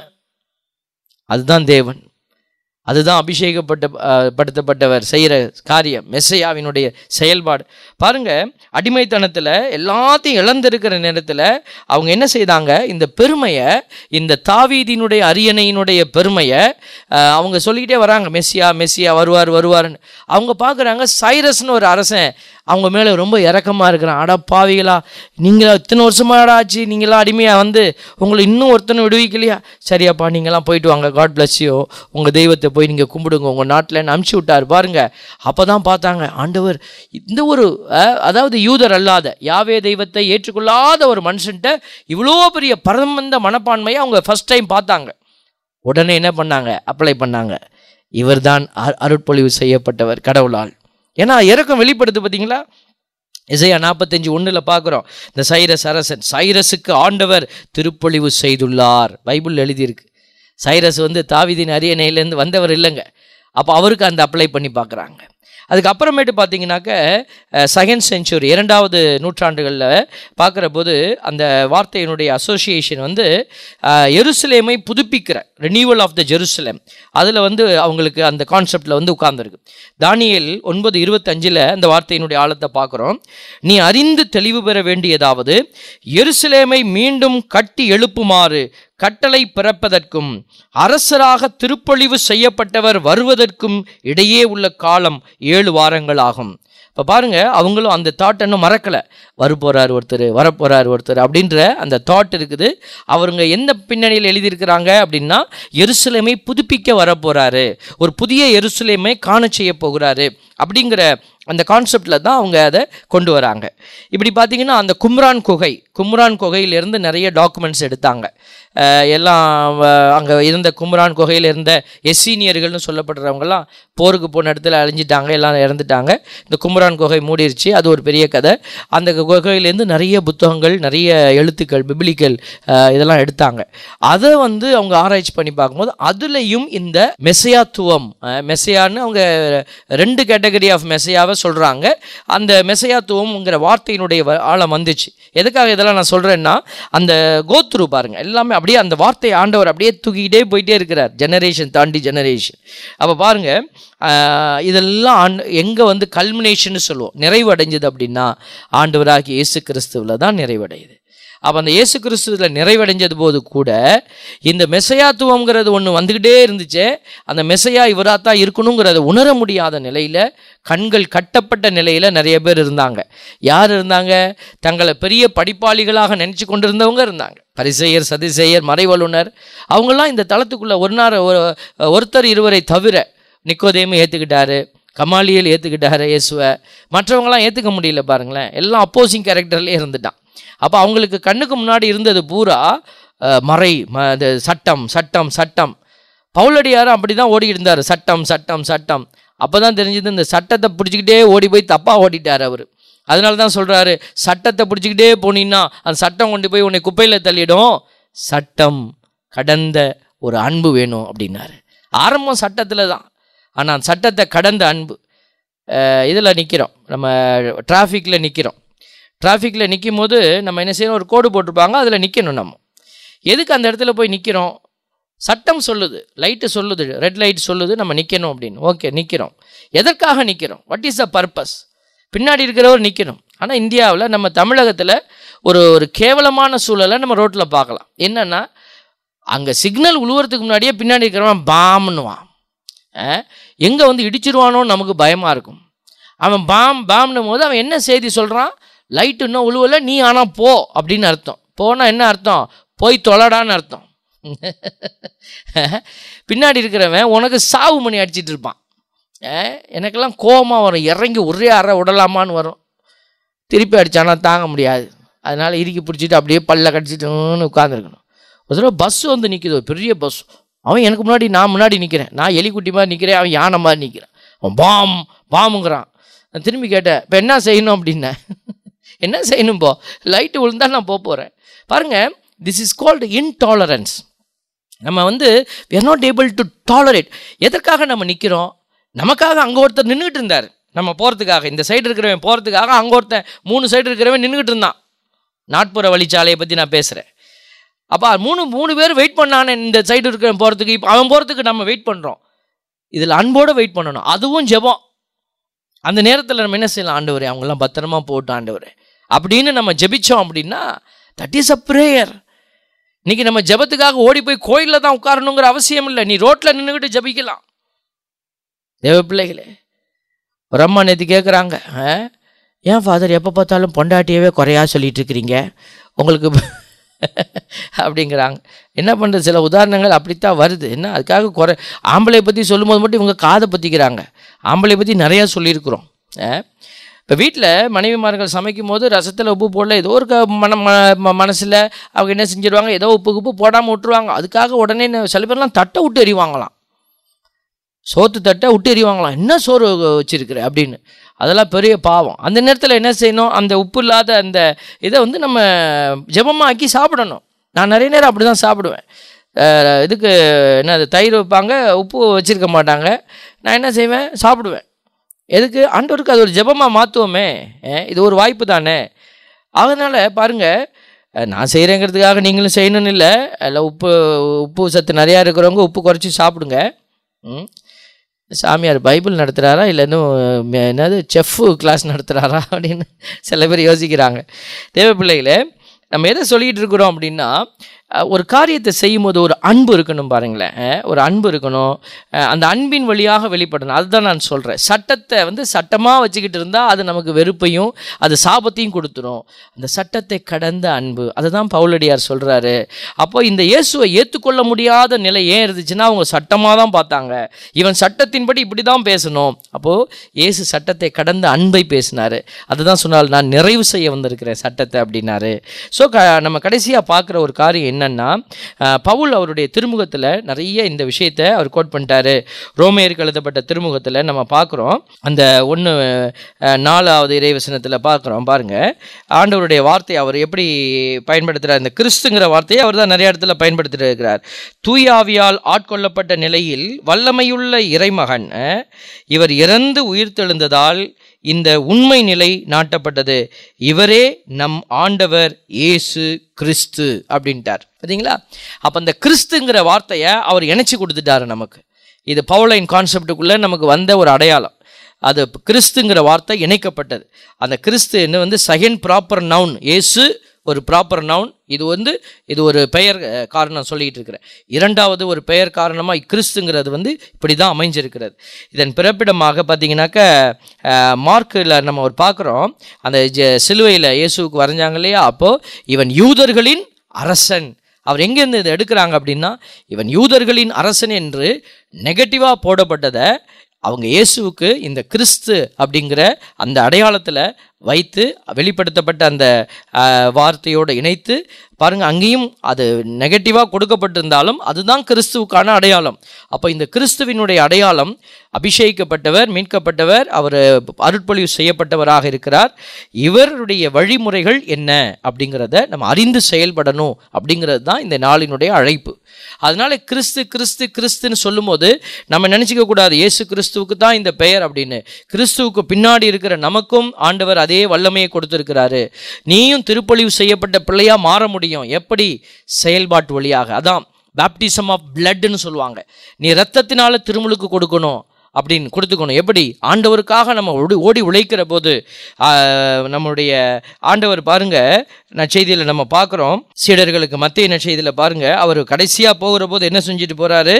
அதுதான் தேவன் அதுதான் அபிஷேகப்பட்ட அஹ், படுத்தப்பட்டவர் செய்கிற காரியம் மெஸ்ஸையாவினுடைய செயல்பாடு பாருங்க அடிமைத்தனத்தில் எல்லாத்தையும் இழந்திருக்கிற நேரத்தில் அவங்க என்ன செய்தாங்க இந்த பெருமையை இந்த தாவீதினுடைய அரியணையினுடைய பெருமையை அஹ், அவங்க சொல்லிக்கிட்டே வராங்க மெஸ்ஸியா மெஸ்ஸியா வருவார் வருவார்னு அவங்க பார்க்குறாங்க சைரஸ்னு ஒரு அரசன் அவங்க மேலே ரொம்ப இறக்கமாக இருக்கிறான் அடா பாவிகளா நீங்களா இத்தனை வருஷமாடா ஆச்சு நீங்களாம் அடிமையாக வந்து உங்களை இன்னும் ஒருத்தனை விடுவிக்கலையா சரியாப்பா நீங்களாம் போயிட்டு வாங்க காட் bless you உங்கள் தெய்வத்தை போய் நீங்கள் கும்பிடுங்க உங்கள் நாட்டில் அனுப்பிச்சி விட்டார் பாருங்க அப்போ தான் பார்த்தாங்க ஆண்டவர் இந்த ஒரு அஹ், அதாவது யூதர் அல்லாத யாவே தெய்வத்தை ஏற்றுக்கொள்ளாத ஒரு மனுஷன்ட்ட இவ்வளோ பெரிய பரமந்த மனப்பான்மையை அவங்க ஃபர்ஸ்ட் டைம் பார்த்தாங்க உடனே என்ன பண்ணாங்க அப்ளை பண்ணாங்க இவர்தான் அ- அருட்பொழிவு செய்யப்பட்டவர் கடவுளால் ஏன்னா இறக்கம் வெளிப்படுத்து பார்த்தீங்களா இசையா நாற்பத்தஞ்சு ஒன்றில் பார்க்குறோம் இந்த சைரஸ் அரசன் சைரஸுக்கு ஆண்டவர் திருப்பொழிவு செய்துள்ளார் பைபிள் எழுதியிருக்கு சைரஸ் வந்து தாவீதின் அரியணையிலேருந்து வந்தவர் இல்லைங்க அப்போ அவருக்கு அந்த அப்ளை பண்ணி பார்க்குறாங்க அதுக்கப்புறமேட்டு பார்த்தீங்கன்னாக்க செகண்ட் செஞ்சுரி இரண்டாவது நூற்றாண்டுகளில் பார்க்குற போது அந்த வார்த்தையினுடைய அசோசியேஷன் வந்து அஹ், எருசலேமை புதுப்பிக்கிற ரினியூவல் ஆஃப் த ஜெருசலேம் அதில் வந்து அவங்களுக்கு அந்த கான்செப்டில் வந்து உட்கார்ந்துருக்கு தானியேல் ஒன்பது இருபத்தஞ்சில் அந்த வார்த்தையினுடைய ஆழத்தை பார்க்குறோம் நீ அறிந்து தெளிவு பெற வேண்டியதாவது எருசலேமை மீண்டும் கட்டி எழுப்புமாறு கட்டளை பிறப்பதற்கும் அரசராக திருப்பொழிவு செய்யப்பட்டவர் வருவதற்கும் இடையே உள்ள காலம் ஏழு வாரங்கள் ஆகும் இப்போ பாருங்க அவங்களும் அந்த தாட் இன்னும் மறக்கலை வரப்போறார் ஒருத்தர் வரப்போறார் ஒருத்தர் அப்படின்ற அந்த தாட் இருக்குது அவருங்க எந்த பின்னணியில் எழுதியிருக்கிறாங்க அப்படின்னா எருசலேமை புதுப்பிக்க வரப்போறாரு ஒரு புதிய எருசலேமை காண செய்ய போகிறாரு அப்படிங்கிற அந்த கான்செப்டில் தான் அவங்க அதை கொண்டு வராங்க இப்படி பார்த்தீங்கன்னா அந்த கும்ரான் குகை கும்ரான் குகையிலிருந்து நிறைய டாக்குமெண்ட்ஸ் எடுத்தாங்க அஹ் எல்லாம் அங்கே இருந்த கும்ரான் குகையில் இருந்த எஸ்சீனியர்கள்னு சொல்லப்படுறவங்கலாம் போருக்கு போன இடத்துல அழிஞ்சிட்டாங்க எல்லாம் இறந்துட்டாங்க இந்த கும்ரான் குகை மூடிருச்சு அது ஒரு பெரிய கதை அந்த குகையிலேருந்து நிறைய புத்தகங்கள் நிறைய எழுத்துக்கள் பிபிலிக்கல் இதெல்லாம் எடுத்தாங்க அதை வந்து அவங்க ஆராய்ச்சி பண்ணி பார்க்கும்போது அதுலேயும் இந்த மெசையாத்துவம் அஹ் மெசையான்னு அவங்க ரெண்டு கேட்டகரி ஆஃப் மெசையாவை சொல்கிறாங்க அந்த மெசையாத்துவம்ங்கிற வார்த்தையினுடைய வ- ஆழம் வந்துச்சு எதுக்காக இதெல்லாம் நான் சொல்கிறேன்னா அந்த கோத்ரு பாருங்க எல்லாமே அப்படியே அந்த வார்த்தை ஆண்டவர் அப்படியே தூக்கிக்கிட்டே போயிட்டே இருக்கிறார் ஜெனரேஷன் தாண்டி ஜெனரேஷன் அப்போ பாருங்க ஆஹ், இதெல்லாம் ஆண்டு எங்கே வந்து கல்மினேஷன் சொல்லுவோம் நிறைவடைஞ்சது அப்படின்னா ஆண்டவராகிய இயேசு கிறிஸ்துவில் தான் நிறைவடையுது அப்போ அந்த இயேசு கிறிஸ்துவில் நிறைவடைஞ்சது போது கூட இந்த மெசையாத்துவங்கிறது ஒன்று வந்துக்கிட்டே இருந்துச்சே அந்த மெசையா இவராக தான் இருக்கணுங்கிறத உணர முடியாத நிலையில் கண்கள் கட்டப்பட்ட நிலையில் நிறைய பேர் இருந்தாங்க யார் இருந்தாங்க தங்களை பெரிய படிப்பாளிகளாக நினச்சி கொண்டிருந்தவங்க இருந்தாங்க பரிசெயர் சதிசெயர் மறைவல்லுனர் அவங்கெல்லாம் இந்த தளத்துக்குள்ளே ஒரு நாள் ஒரு- ஒருத்தர் இருவரை தவிர நிக்கோதேமு ஏற்றுக்கிட்டாரு கமாலியல் ஏற்றுக்கிட்டாரு இயேசுவை மற்றவங்களாம் ஏற்றுக்க முடியல பாருங்களேன் எல்லாம் அப்போசிங் கேரக்டர்லேயே இருந்துட்டான் அப்போ அவங்களுக்கு கண்ணுக்கு முன்னாடி இருந்தது பூரா அஹ், மறை ம இது சட்டம் சட்டம் சட்டம் பவுலடியாரும் அப்படி தான் ஓடி இருந்தார் சட்டம் சட்டம் சட்டம் அப்போ தான் தெரிஞ்சது இந்த சட்டத்தை பிடிச்சிக்கிட்டே ஓடி போய் தப்பாக ஓடிட்டார் அவர் அதனால தான் சொல்கிறாரு சட்டத்தை பிடிச்சிக்கிட்டே போனீங்கன்னா அந்த சட்டம் கொண்டு போய் உன்னை குப்பையில் தள்ளிடும் சட்டம் கடந்த ஒரு அன்பு வேணும் அப்படின்னாரு ஆரம்பம் சட்டத்தில் தான் ஆனால் சட்டத்தை கடந்த அன்பு இதில் நிற்கிறோம் நம்ம டிராஃபிக்கில் நிற்கிறோம் டிராஃபிக்கில் நிற்கும் போது நம்ம என்ன செய்யணும் ஒரு கோடு போட்டிருப்பாங்க அதில் நிற்கணும் நம்ம எதுக்கு அந்த இடத்துல போய் நிற்கிறோம் சட்டம் சொல்லுது லைட்டு சொல்லுது ரெட் லைட் சொல்லுது நம்ம நிற்கணும் அப்படின்னு ஓகே நிற்கிறோம் எதற்காக நிற்கிறோம் வாட் இஸ் த பர்பஸ் பின்னாடி இருக்கிறவர் நிற்கணும் ஆனால் இந்தியாவில் நம்ம தமிழகத்தில் ஒரு ஒரு கேவலமான சூழலை நம்ம ரோட்டில் பார்க்கலாம் என்னென்னா அங்கே சிக்னல் உழுவுறதுக்கு முன்னாடியே பின்னாடி இருக்கிறவன் பாம்னுவான் எங்கே வந்து இடிச்சிருவானோன்னு நமக்கு பயமாக இருக்கும் அவன் பாம் பாம்னும் போது அவன் என்ன செய்தி சொல்கிறான் லைட் இன்னும் உழுவல நீ ஆனால் போ அப்படின்னு அர்த்தம் போனால் என்ன அர்த்தம் போய் தொலைடான்னு அர்த்தம் பின்னாடி இருக்கிறவன் உனக்கு சாவு மணி அடிச்சிட்டு இருப்பான் அஹ், எனக்கெல்லாம் கோபமாக வரும் இறங்கி ஒரே அறை விடலாமான்னு வரும் திருப்பி அடித்தானா தாங்க முடியாது அதனால் இறுக்கி பிடிச்சிட்டு அப்படியே பல்ல கடிச்சிட்டுன்னு உட்காந்துருக்கணும் ஒரு தடவை பஸ் வந்து நிற்கிது ஒரு பெரிய பஸ் அவன் எனக்கு முன்னாடி நான் முன்னாடி நிற்கிறேன் நான் எலிக்குட்டி மாதிரி நிற்கிறேன் அவன் யானை மாதிரி நிற்கிறான் அவன் பாம் பாமுங்கிறான் நான் திரும்பி கேட்டேன் இப்போ என்ன செய்யணும் அப்படின்னேன் என்ன செய்யணும் போ லைட்டு விழுந்தா நான் போக போகிறேன் பாருங்கள் திஸ் இஸ் கால்டு இன்டாலரன்ஸ் நம்ம வந்து we are not able to tolerate எதற்காக நம்ம நிற்கிறோம் நமக்காக அங்கே ஒருத்தர் நின்றுட்டு இருந்தார் நம்ம போகிறதுக்காக இந்த சைடு இருக்கிறவன் போகிறதுக்காக அங்கே ஒருத்தன் மூணு சைடு இருக்கிறவன் நின்றுக்கிட்டு இருந்தான் நாட்புற வழிச்சாலையை பற்றி நான் பேசுகிறேன் அப்போ மூணு மூணு பேர் வெயிட் பண்ணானே இந்த சைடு இருக்கிறவன் போகிறதுக்கு இப்போ அவன் போகிறதுக்கு நம்ம வெயிட் பண்ணுறோம் இதில் அன்போடு வெயிட் பண்ணணும் அதுவும் ஜெபம் அந்த நேரத்தில் நம்ம என்ன செய்யலாம் ஆண்டவரே அவங்கெல்லாம் பத்திரமா போட்டு ஆண்டவரே அப்படின்னு நம்ம ஜெபிச்சோம் அப்படின்னா தட் இஸ் அ ப்ரேயர் இன்னைக்கு நம்ம ஜெபத்துக்காக ஓடி போய் கோயிலில் தான் உட்காரணுங்கிற அவசியம் இல்லை நீ ரோட்டில் நின்றுக்கிட்டு ஜெபிக்கலாம் தேவ பிள்ளைகளே ஒரு அம்மா நேற்று கேட்குறாங்க ஏன் ஃபாதர் எப்போ பார்த்தாலும் பொண்டாட்டியவே குறையா சொல்லிட்டு இருக்கிறீங்க உங்களுக்கு அப்படிங்கிறாங்க என்ன பண்ணுறது சில உதாரணங்கள் அப்படித்தான் வருது என்ன அதுக்காக குறை ஆம்பளை பற்றி சொல்லும்போது மட்டும் இவங்க காதை பற்றிக்கிறாங்க ஆம்பளை பற்றி நிறையா சொல்லியிருக்கிறோம் இப்போ வீட்டில் மனைவிமார்கள் சமைக்கும் போது ரசத்தில் உப்பு போடல ஏதோ ஒரு க- மன ம மனசில் அவங்க என்ன செஞ்சிருவாங்க ஏதோ உப்பு உப்பு போடாமல் விட்டுருவாங்க அதுக்காக உடனே என்ன- சில பேர்லாம் தட்டை விட்டு எறிவாங்களாம் சோத்து தட்டை விட்டு எறிவாங்களாம் என்ன சோறு வச்சிருக்கிற அப்படின்னு அதெல்லாம் பெரிய பாவம் அந்த நேரத்தில் என்ன செய்யணும் அந்த உப்பு இல்லாத அந்த இதை வந்து நம்ம ஜெபமாக ஆக்கி சாப்பிடணும் நான் நிறைய நேரம் அப்படி தான் சாப்பிடுவேன் அஹ் இதுக்கு என்னது தயிர் வைப்பாங்க உப்பு வச்சிருக்க மாட்டாங்க நான் என்ன செய்வேன் சாப்பிடுவேன் எதுக்கு ஆண்டவருக்கு அது ஒரு ஜெபமாக மாற்றுவோமே இது ஒரு வாய்ப்பு தானே அதனால் பாருங்கள் நான் செய்கிறேங்கிறதுக்காக நீங்களும் செய்யணும்னு இல்லை அதில் உப்பு உப்பு சத்து நிறையா இருக்கிறவங்க உப்பு குறைச்சி சாப்பிடுங்க ம் சாமியார் பைபிள் நடத்துகிறாரா இல்லை இன்னும் மே- என்னது செஃப்பு கிளாஸ் நடத்துகிறாரா அப்படின்னு சில பேர் யோசிக்கிறாங்க தேவ பிள்ளைகளே நம்ம எதை சொல்லிகிட்டு இருக்கிறோம் அப்படின்னா அஹ், ஒரு காரியத்தை செய்யும்போது ஒரு அன்பு இருக்கணும் பாருங்களேன் அஹ், ஒரு அன்பு இருக்கணும் அஹ், அந்த அன்பின் வழியாக வெளிப்படணும் அதுதான் நான் சொல்கிறேன் சட்டத்தை வந்து சட்டமாக வச்சுக்கிட்டு இருந்தால் அது நமக்கு வெறுப்பையும் அது சாபத்தையும் கொடுத்துரும் அந்த சட்டத்தை கடந்த அன்பு அதுதான் பவுலடியார் சொல்கிறாரு அப்போ இந்த இயேசுவை ஏற்றுக்கொள்ள முடியாத நிலை ஏன் இருந்துச்சுன்னா அவங்க சட்டமாக தான் பார்த்தாங்க இவன் சட்டத்தின்படி இப்படி தான் பேசணும் அப்போது இயேசு சட்டத்தை கடந்த அன்பை பேசினார் அதுதான் சொன்னால் நான் நிறைவு செய்ய வந்திருக்கிறேன் சட்டத்தை அப்படின்னாரு ஸோ க நம்ம கடைசியாக பார்க்குற ஒரு காரியம் என்னன்னா அஹ், பவுல் அவருடைய திருமுகத்தில் நிறைய இந்த விஷயத்தை அவர் கோட் பண்ணிட்டாரு ரோமையருக்கு எழுதப்பட்ட திருமுகத்தில் நம்ம பார்க்குறோம் அந்த ஒன்று நாலாவது இறைவசனத்தில் பார்க்குறோம் பாருங்க ஆண்டவருடைய வார்த்தையை அவர் எப்படி பயன்படுத்துகிறார் இந்த கிறிஸ்துங்கிற வார்த்தையை அவர் தான் நிறைய இடத்துல பயன்படுத்திட்டு இருக்கிறார் தூயாவியால் ஆட்கொள்ளப்பட்ட நிலையில் வல்லமையுள்ள இறைமகன் அஹ், இவர் இறந்து உயிர்த்தெழுந்ததால் இந்த உண்மை நிலை நாட்டப்பட்டது இவரே நம் ஆண்டவர் இயேசு கிறிஸ்து அப்படின்ட்டார் பார்த்தீங்களா அப்போ அந்த கிறிஸ்துங்கிற வார்த்தையை அவர் இணைச்சி கொடுத்துட்டாரு நமக்கு இது பவுலைன் கான்செப்டுக்குள்ளே நமக்கு வந்த ஒரு அடையாளம் அது கிறிஸ்துங்கிற வார்த்தை இணைக்கப்பட்டது அந்த கிறிஸ்துன்னு வந்து செகண்ட் ப்ராப்பர் நவுன் இயேசு ஒரு ப்ராப்பர் நவுன் இது வந்து இது ஒரு பெயர் அஹ், காரணம் சொல்லிக்கிட்டு இருக்கிறேன் இரண்டாவது ஒரு பெயர் காரணமாக கிறிஸ்துங்கிறது வந்து இப்படி தான் அமைஞ்சிருக்கிறது இதன் பிறப்பிடமாக பார்த்தீங்கன்னாக்க மார்க்கில் நம்ம ஒரு பார்க்குறோம் அந்த ஜ சிலுவையில் இயேசுவுக்கு வரைஞ்சாங்க இல்லையா அப்போது இவன் யூதர்களின் அரசன் அவர் எங்கேருந்து இதை எடுக்கிறாங்க அப்படின்னா இவன் யூதர்களின் அரசன் என்று நெகட்டிவாக போடப்பட்டதை அவங்க இயேசுவுக்கு இந்த கிறிஸ்து அப்படிங்கிற அந்த அடையாளத்தில் வைத்து வெளிப்படுத்தப்பட்ட அந்த அஹ், வார்த்தையோடு இணைத்து பாருங்க அங்கேயும் அது நெகட்டிவாக கொடுக்கப்பட்டிருந்தாலும் அதுதான் கிறிஸ்துவுக்கான அடையாளம் அப்போ இந்த கிறிஸ்துவினுடைய அடையாளம் அபிஷேகிக்கப்பட்டவர் மீட்கப்பட்டவர் அவர் அருட்பொழிவு செய்யப்பட்டவராக இருக்கிறார் இவருடைய வழிமுறைகள் என்ன அப்படிங்கிறத நம்ம அறிந்து செயல்படணும் அப்படிங்கிறது தான் இந்த நாளினுடைய அழைப்பு அதனால கிறிஸ்து கிறிஸ்து கிறிஸ்துன்னு சொல்லும்போது நம்ம நினச்சிக்க கூடாது இயேசு கிறிஸ்துவுக்கு தான் இந்த பெயர் அப்படின்னு கிறிஸ்துவுக்கு பின்னாடி இருக்கிற நமக்கும் ஆண்டவர் அதே வல்லமையை கொடுத்திருக்கிறாரு நீயும் திருப்பொழிவு செய்யப்பட்ட பிள்ளையா மாற முடியும் எப்படி செயல்பாட்டு வழியாக அதான் பேப்டிசம் ஆஃப் பிளட்னு சொல்லுவாங்க நீ ரத்தத்தினால திருமுழுக்கு கொடுக்கணும் அப்படின்னு கொடுத்துக்கணும் எப்படி ஆண்டவருக்காக நம்ம ஓடி ஓடி உழைக்கிற போது ஆஹ், நம்முடைய ஆண்டவர் பாருங்க நற்செய்தியில் நம்ம பார்க்குறோம் சீடர்களுக்கு மத்திய நற்செய்தியில் பாருங்க அவர் கடைசியாக போகிற போது என்ன செஞ்சுட்டு போகிறாரு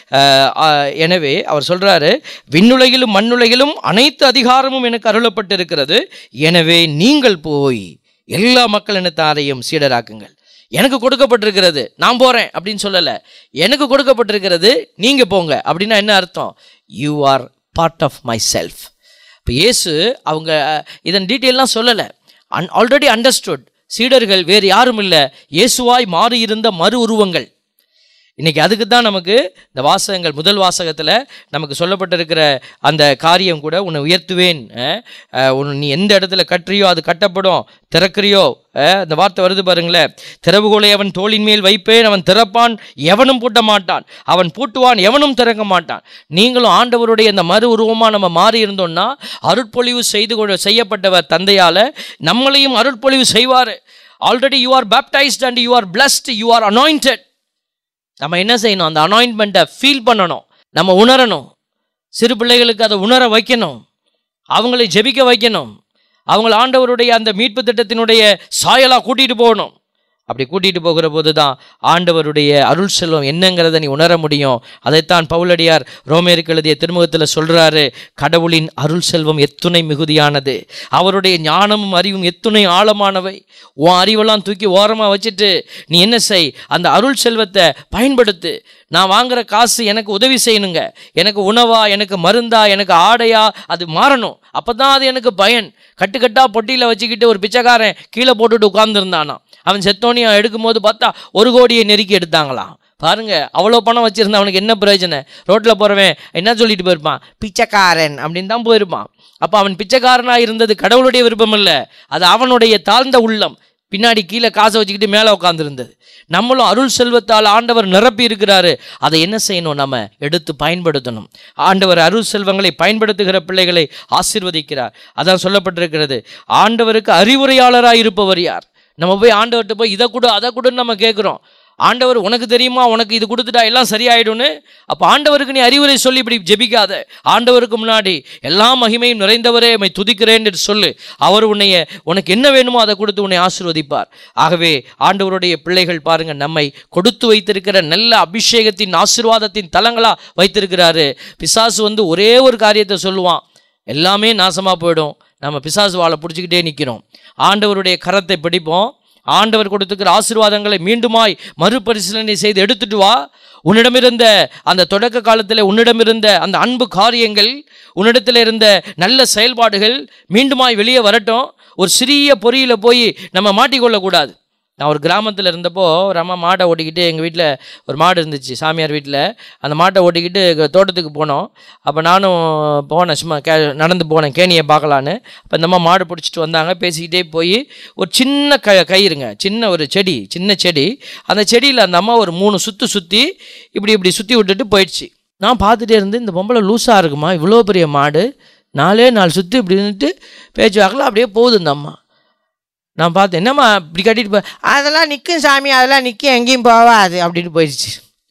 எனவே அவர் சொல்கிறாரு விண்ணுலகிலும் மண்ணுலகிலும் அனைத்து அதிகாரமும் எனக்கு அருளப்பட்டிருக்கிறது எனவே நீங்கள் போய் எல்லா மக்கள் இனத்தாரையும் சீடராக்குங்கள் எனக்கு கொடுக்கப்பட்டிருக்கிறது நான் போகிறேன் அப்படின்னு சொல்லலை எனக்கு கொடுக்கப்பட்டிருக்கிறது நீங்கள் போங்க அப்படின்னா என்ன அர்த்தம் you are part of myself இப்போ இயேசு அவங்க அஹ், இதன் டீட்டெயிலாம் சொல்லலை அன் ஆல்ரெடி அண்டர்ஸ்டுட் சீடர்கள் வேறு யாரும் இல்லை இயேசுவாய் மாறியிருந்த மறு உருவங்கள் இன்னைக்கு அதுக்கு தான் நமக்கு இந்த வாசகங்கள் முதல் வாசகத்தில் நமக்கு சொல்லப்பட்டிருக்கிற அந்த காரியம் கூட உன்னை உயர்த்துவேன் அஹ், அஹ், உன் நீ எந்த இடத்துல கட்டுறியோ அது கட்டப்படும் திறக்கிறியோ அஹ், அந்த வார்த்தை வருது பாருங்களேன் திறவுகோலை அவன் தோளின் மேல் வைப்பேன் அவன் திறப்பான் எவனும் பூட்ட மாட்டான் அவன் பூட்டுவான் எவனும் திறக்க மாட்டான் நீங்களும் ஆண்டவருடைய இந்த மறு உருவமாக நம்ம மாறி இருந்தோம்னா அருட்பொழிவு செய்து கொண்டு செய்யப்பட்டவர் தந்தையால் நம்மளையும் அருட்பொழிவு செய்வார் already you are baptised and you are blessed you are anointed நம்ம என்ன செய்யணும் அந்த அனாயின்மெண்ட்டை ஃபீல் பண்ணணும் நம்ம உணரணும் சிறு பிள்ளைகளுக்கு அதை உணர வைக்கணும் அவங்களை ஜெபிக்க வைக்கணும் அவங்கள ஆண்டவருடைய அந்த மீட்பு திட்டத்தினுடைய சாயலாக கூட்டிகிட்டு போகணும் அப்படி கூட்டிகிட்டு போகிற போது தான் ஆண்டவருடைய அருள் செல்வம் என்னங்கிறத நீ உணர முடியும் அதைத்தான் பவுலடியார் ரோமேருக்கு எழுதிய திருமுகத்தில் சொல்கிறாரு கடவுளின் அருள் செல்வம் எத்துணை மிகுதியானது அவருடைய ஞானமும் அறிவும் எத்துணை ஆழமானவை உன் அறிவெல்லாம் தூக்கி ஓரமாக வச்சுட்டு நீ என்ன செய் அந்த அருள் செல்வத்தை பயன்படுத்து நான் வாங்குற காசு எனக்கு உதவி செய்யணுங்க எனக்கு உணவா எனக்கு மருந்தா எனக்கு ஆடையா அது மாறணும் அப்போ தான் அது எனக்கு பயன் கட்டுக்கட்டா பொட்டியில் வச்சுக்கிட்டு ஒரு பிச்சைக்காரன் கீழே போட்டுட்டு உட்கார்ந்துருந்தானா அவன் செத்தோனியா எடுக்கும்போது பார்த்தா ஒரு கோடியை நெருக்கி எடுத்தாங்களாம் பாருங்க அவ்வளோ பணம் வச்சிருந்தா அவனுக்கு என்ன பிரயோஜனம் ரோட்டில் போகிறவன் என்ன சொல்லிட்டு போயிருப்பான் பிச்சைக்காரன் அப்படின்னு தான் போயிருப்பான் அப்போ அவன் பிச்சைக்காரனாக இருந்தது கடவுளுடைய விருப்பம் இல்லை அது அவனுடைய தாழ்ந்த உள்ளம் பின்னாடி கீழே காசை வச்சுக்கிட்டு மேலே உட்காந்துருந்தது நம்மளும் அருள் செல்வத்தால் ஆண்டவர் நிரப்பி இருக்கிறாரு அதை என்ன செய்யணும் நம்ம எடுத்து பயன்படுத்தணும் ஆண்டவர் அருள் செல்வங்களை பயன்படுத்துகிற பிள்ளைகளை ஆசீர்வதிக்கிறார் அதான் சொல்லப்பட்டிருக்கிறது ஆண்டவருக்கு அறிவுரையாளராக இருப்பவர் யார் நம்ம போய் ஆண்டவர்கிட்ட போய் இதை கொடு அதை கொடுன்னு நம்ம கேட்குறோம் ஆண்டவர் உனக்கு தெரியுமா உனக்கு இது கொடுத்துட்டா எல்லாம் சரியாயிடும்னு அப்போ ஆண்டவருக்கு நீ அறிவுரை சொல்லி இப்படி ஜெபிக்காத ஆண்டவருக்கு முன்னாடி எல்லா மகிமையும் நிறைந்தவரே உம்மை துதிக்கிறேன் என்று சொல்லு அவர் உன்னைய உனக்கு என்ன வேணுமோ அதை கொடுத்து உன்னை ஆசீர்வதிப்பார் ஆகவே ஆண்டவருடைய பிள்ளைகள் பாருங்க நம்மை கொடுத்து வைத்திருக்கிற நல்ல அபிஷேகத்தின் ஆசீர்வாதத்தின் தலங்களா வைத்திருக்கிறாரு பிசாசு வந்து ஒரே ஒரு காரியத்தை சொல்லுவான் எல்லாமே நாசமாக போயிடும் நம்ம பிசாசு வாழை பிடிச்சிக்கிட்டே நிற்கிறோம் ஆண்டவருடைய கரத்தை பிடிப்போம் ஆண்டவர் கொடுத்துக்கிற ஆசீர்வாதங்களை மீண்டுமாய் மறுபரிசீலனை செய்து எடுத்துட்டு வா உன்னிடமிருந்த அந்த தொடக்க காலத்தில் உன்னிடமிருந்த அந்த அன்பு காரியங்கள் உன்னிடத்தில் இருந்த நல்ல செயல்பாடுகள் மீண்டுமாய் வெளியே வரட்டும் ஒரு சிறிய பொறியில் போய் நம்ம மாட்டிக்கொள்ளக்கூடாது நான் ஒரு கிராமத்தில் இருந்தப்போ ஒரு அம்மா மாட்டை ஓட்டிக்கிட்டு எங்கள் வீட்டில் ஒரு மாடு இருந்துச்சு சாமியார் வீட்டில் அந்த மாட்டை ஓட்டிக்கிட்டு க- தோட்டத்துக்கு போனோம் அப்போ நானும் போனேன் சும்மா கே நடந்து போனேன் கேணியை பார்க்கலான்னு அப்போ இந்த அம்மா மாடு பிடிச்சிட்டு வந்தாங்க பேசிக்கிட்டே போய் ஒரு சின்ன க கயிறுங்க சின்ன ஒரு செடி சின்ன செடி அந்த செடியில் அந்த அம்மா ஒரு மூணு சுற்று சுற்றி இப்படி இப்படி சுற்றி விட்டுட்டு போயிடுச்சு நான் பார்த்துட்டே இருந்து இந்த பொம்பளை லூஸாக இருக்குமா இவ்வளோ பெரிய மாடு நாலே நாலு சுற்றி இப்படி நின்றுட்டு பேச்சு வாக்கில் அப்படியே போகுது இந்த அம்மா நான் பார்த்தேன் என்னம்மா இப்படி கட்டிட்டு போ அதெல்லாம் நிற்கும் சாமி அதெல்லாம் நிற்கும் எங்கேயும் போவாது அப்படின்னு போயிடுச்சு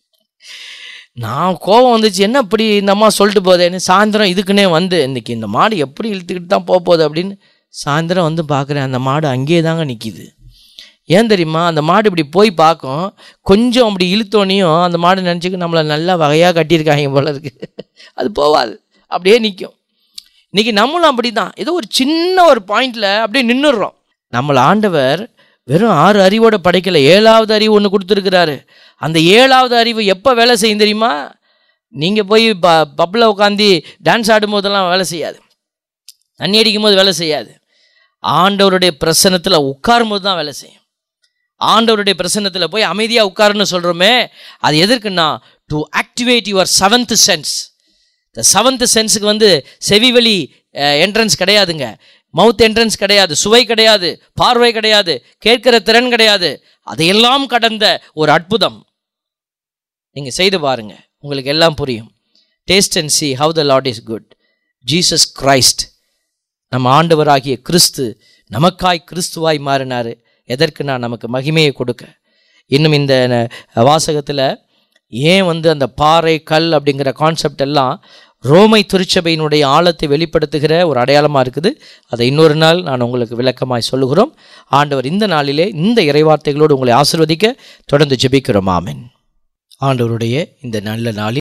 நான் கோபம் வந்துச்சு என்ன இப்படி இந்த அம்மா சொல்லிட்டு போதேன்னு சாயந்தரம் இதுக்குன்னே வந்து இன்னைக்கு இந்த மாடு எப்படி இழுத்துக்கிட்டு தான் போக போகுது அப்படின்னு சாயந்தரம் வந்து பார்க்குறேன் அந்த மாடு அங்கேயே தாங்க நிற்கிது ஏன் தெரியுமா அந்த மாடு இப்படி போய் பார்க்கும் கொஞ்சம் அப்படி இழுத்தோனையும் அந்த மாடு நினச்சிக்கு நம்மளை நல்லா வகையாக கட்டியிருக்காங்க போல இருக்கு அது போவாது அப்படியே நிற்கும் இன்னைக்கு நம்மளும் அப்படி தான் ஏதோ ஒரு சின்ன ஒரு பாயிண்டில் அப்படியே நின்றுடுறோம் நம்மளை ஆண்டவர் வெறும் ஆறு அறிவோட படைக்கல ஏழாவது அறிவு ஒன்று கொடுத்துருக்கிறாரு அந்த ஏழாவது அறிவு எப்போ வேலை செய்யும் தெரியுமா நீங்கள் போய் ப பப்பில் உட்காந்து டான்ஸ் ஆடும்போதெல்லாம் வேலை செய்யாது தண்ணி அடிக்கும் போது வேலை செய்யாது ஆண்டவருடைய பிரசன்னத்தில் உட்காரும்போது தான் வேலை செய்யும் ஆண்டவருடைய பிரசன்னத்தில் போய் அமைதியாக உட்காருன்னு சொல்கிறோமே அது எதற்குன்னா to activate your seventh sense இந்த செவன்த் சென்ஸுக்கு வந்து செவிவெளி என்ட்ரன்ஸ் கிடையாதுங்க மவுத் என்ட்ரன்ஸ் கிடையாது சுவை கிடையாது பார்வை கிடையாது கேட்கிற திறன் கிடையாது அதையெல்லாம் கடந்த ஒரு அற்புதம் நீங்கள் செய்து பாருங்க உங்களுக்கு எல்லாம் புரியும் taste and see how the Lord is good Jesus Christ நம்ம ஆண்டவராகிய கிறிஸ்து நமக்காய் கிறிஸ்துவாய் மாறினார் எதற்குனா நமக்கு மகிமையை கொடுக்க இன்னும் இந்த வாசகத்தில் ஏன் வந்து அந்த பாறை கல் அப்படிங்கிற கான்செப்ட் எல்லாம் ரோமை திருச்சபையினுடைய ஆழத்தை வெளிப்படுத்துகிற ஒரு அடையாளமாக இருக்குது அதை இன்னொரு நாள் நான் உங்களுக்கு விளக்கமாய் சொல்லுகிறோம் ஆண்டவர் இந்த நாளிலே இந்த இறைவார்த்தைகளோடு உங்களை ஆசிர்வதிக்க தொடர்ந்து ஜெபிக்கிறோம் ஆமென் ஆண்டவருடைய இந்த நல்ல நாளில்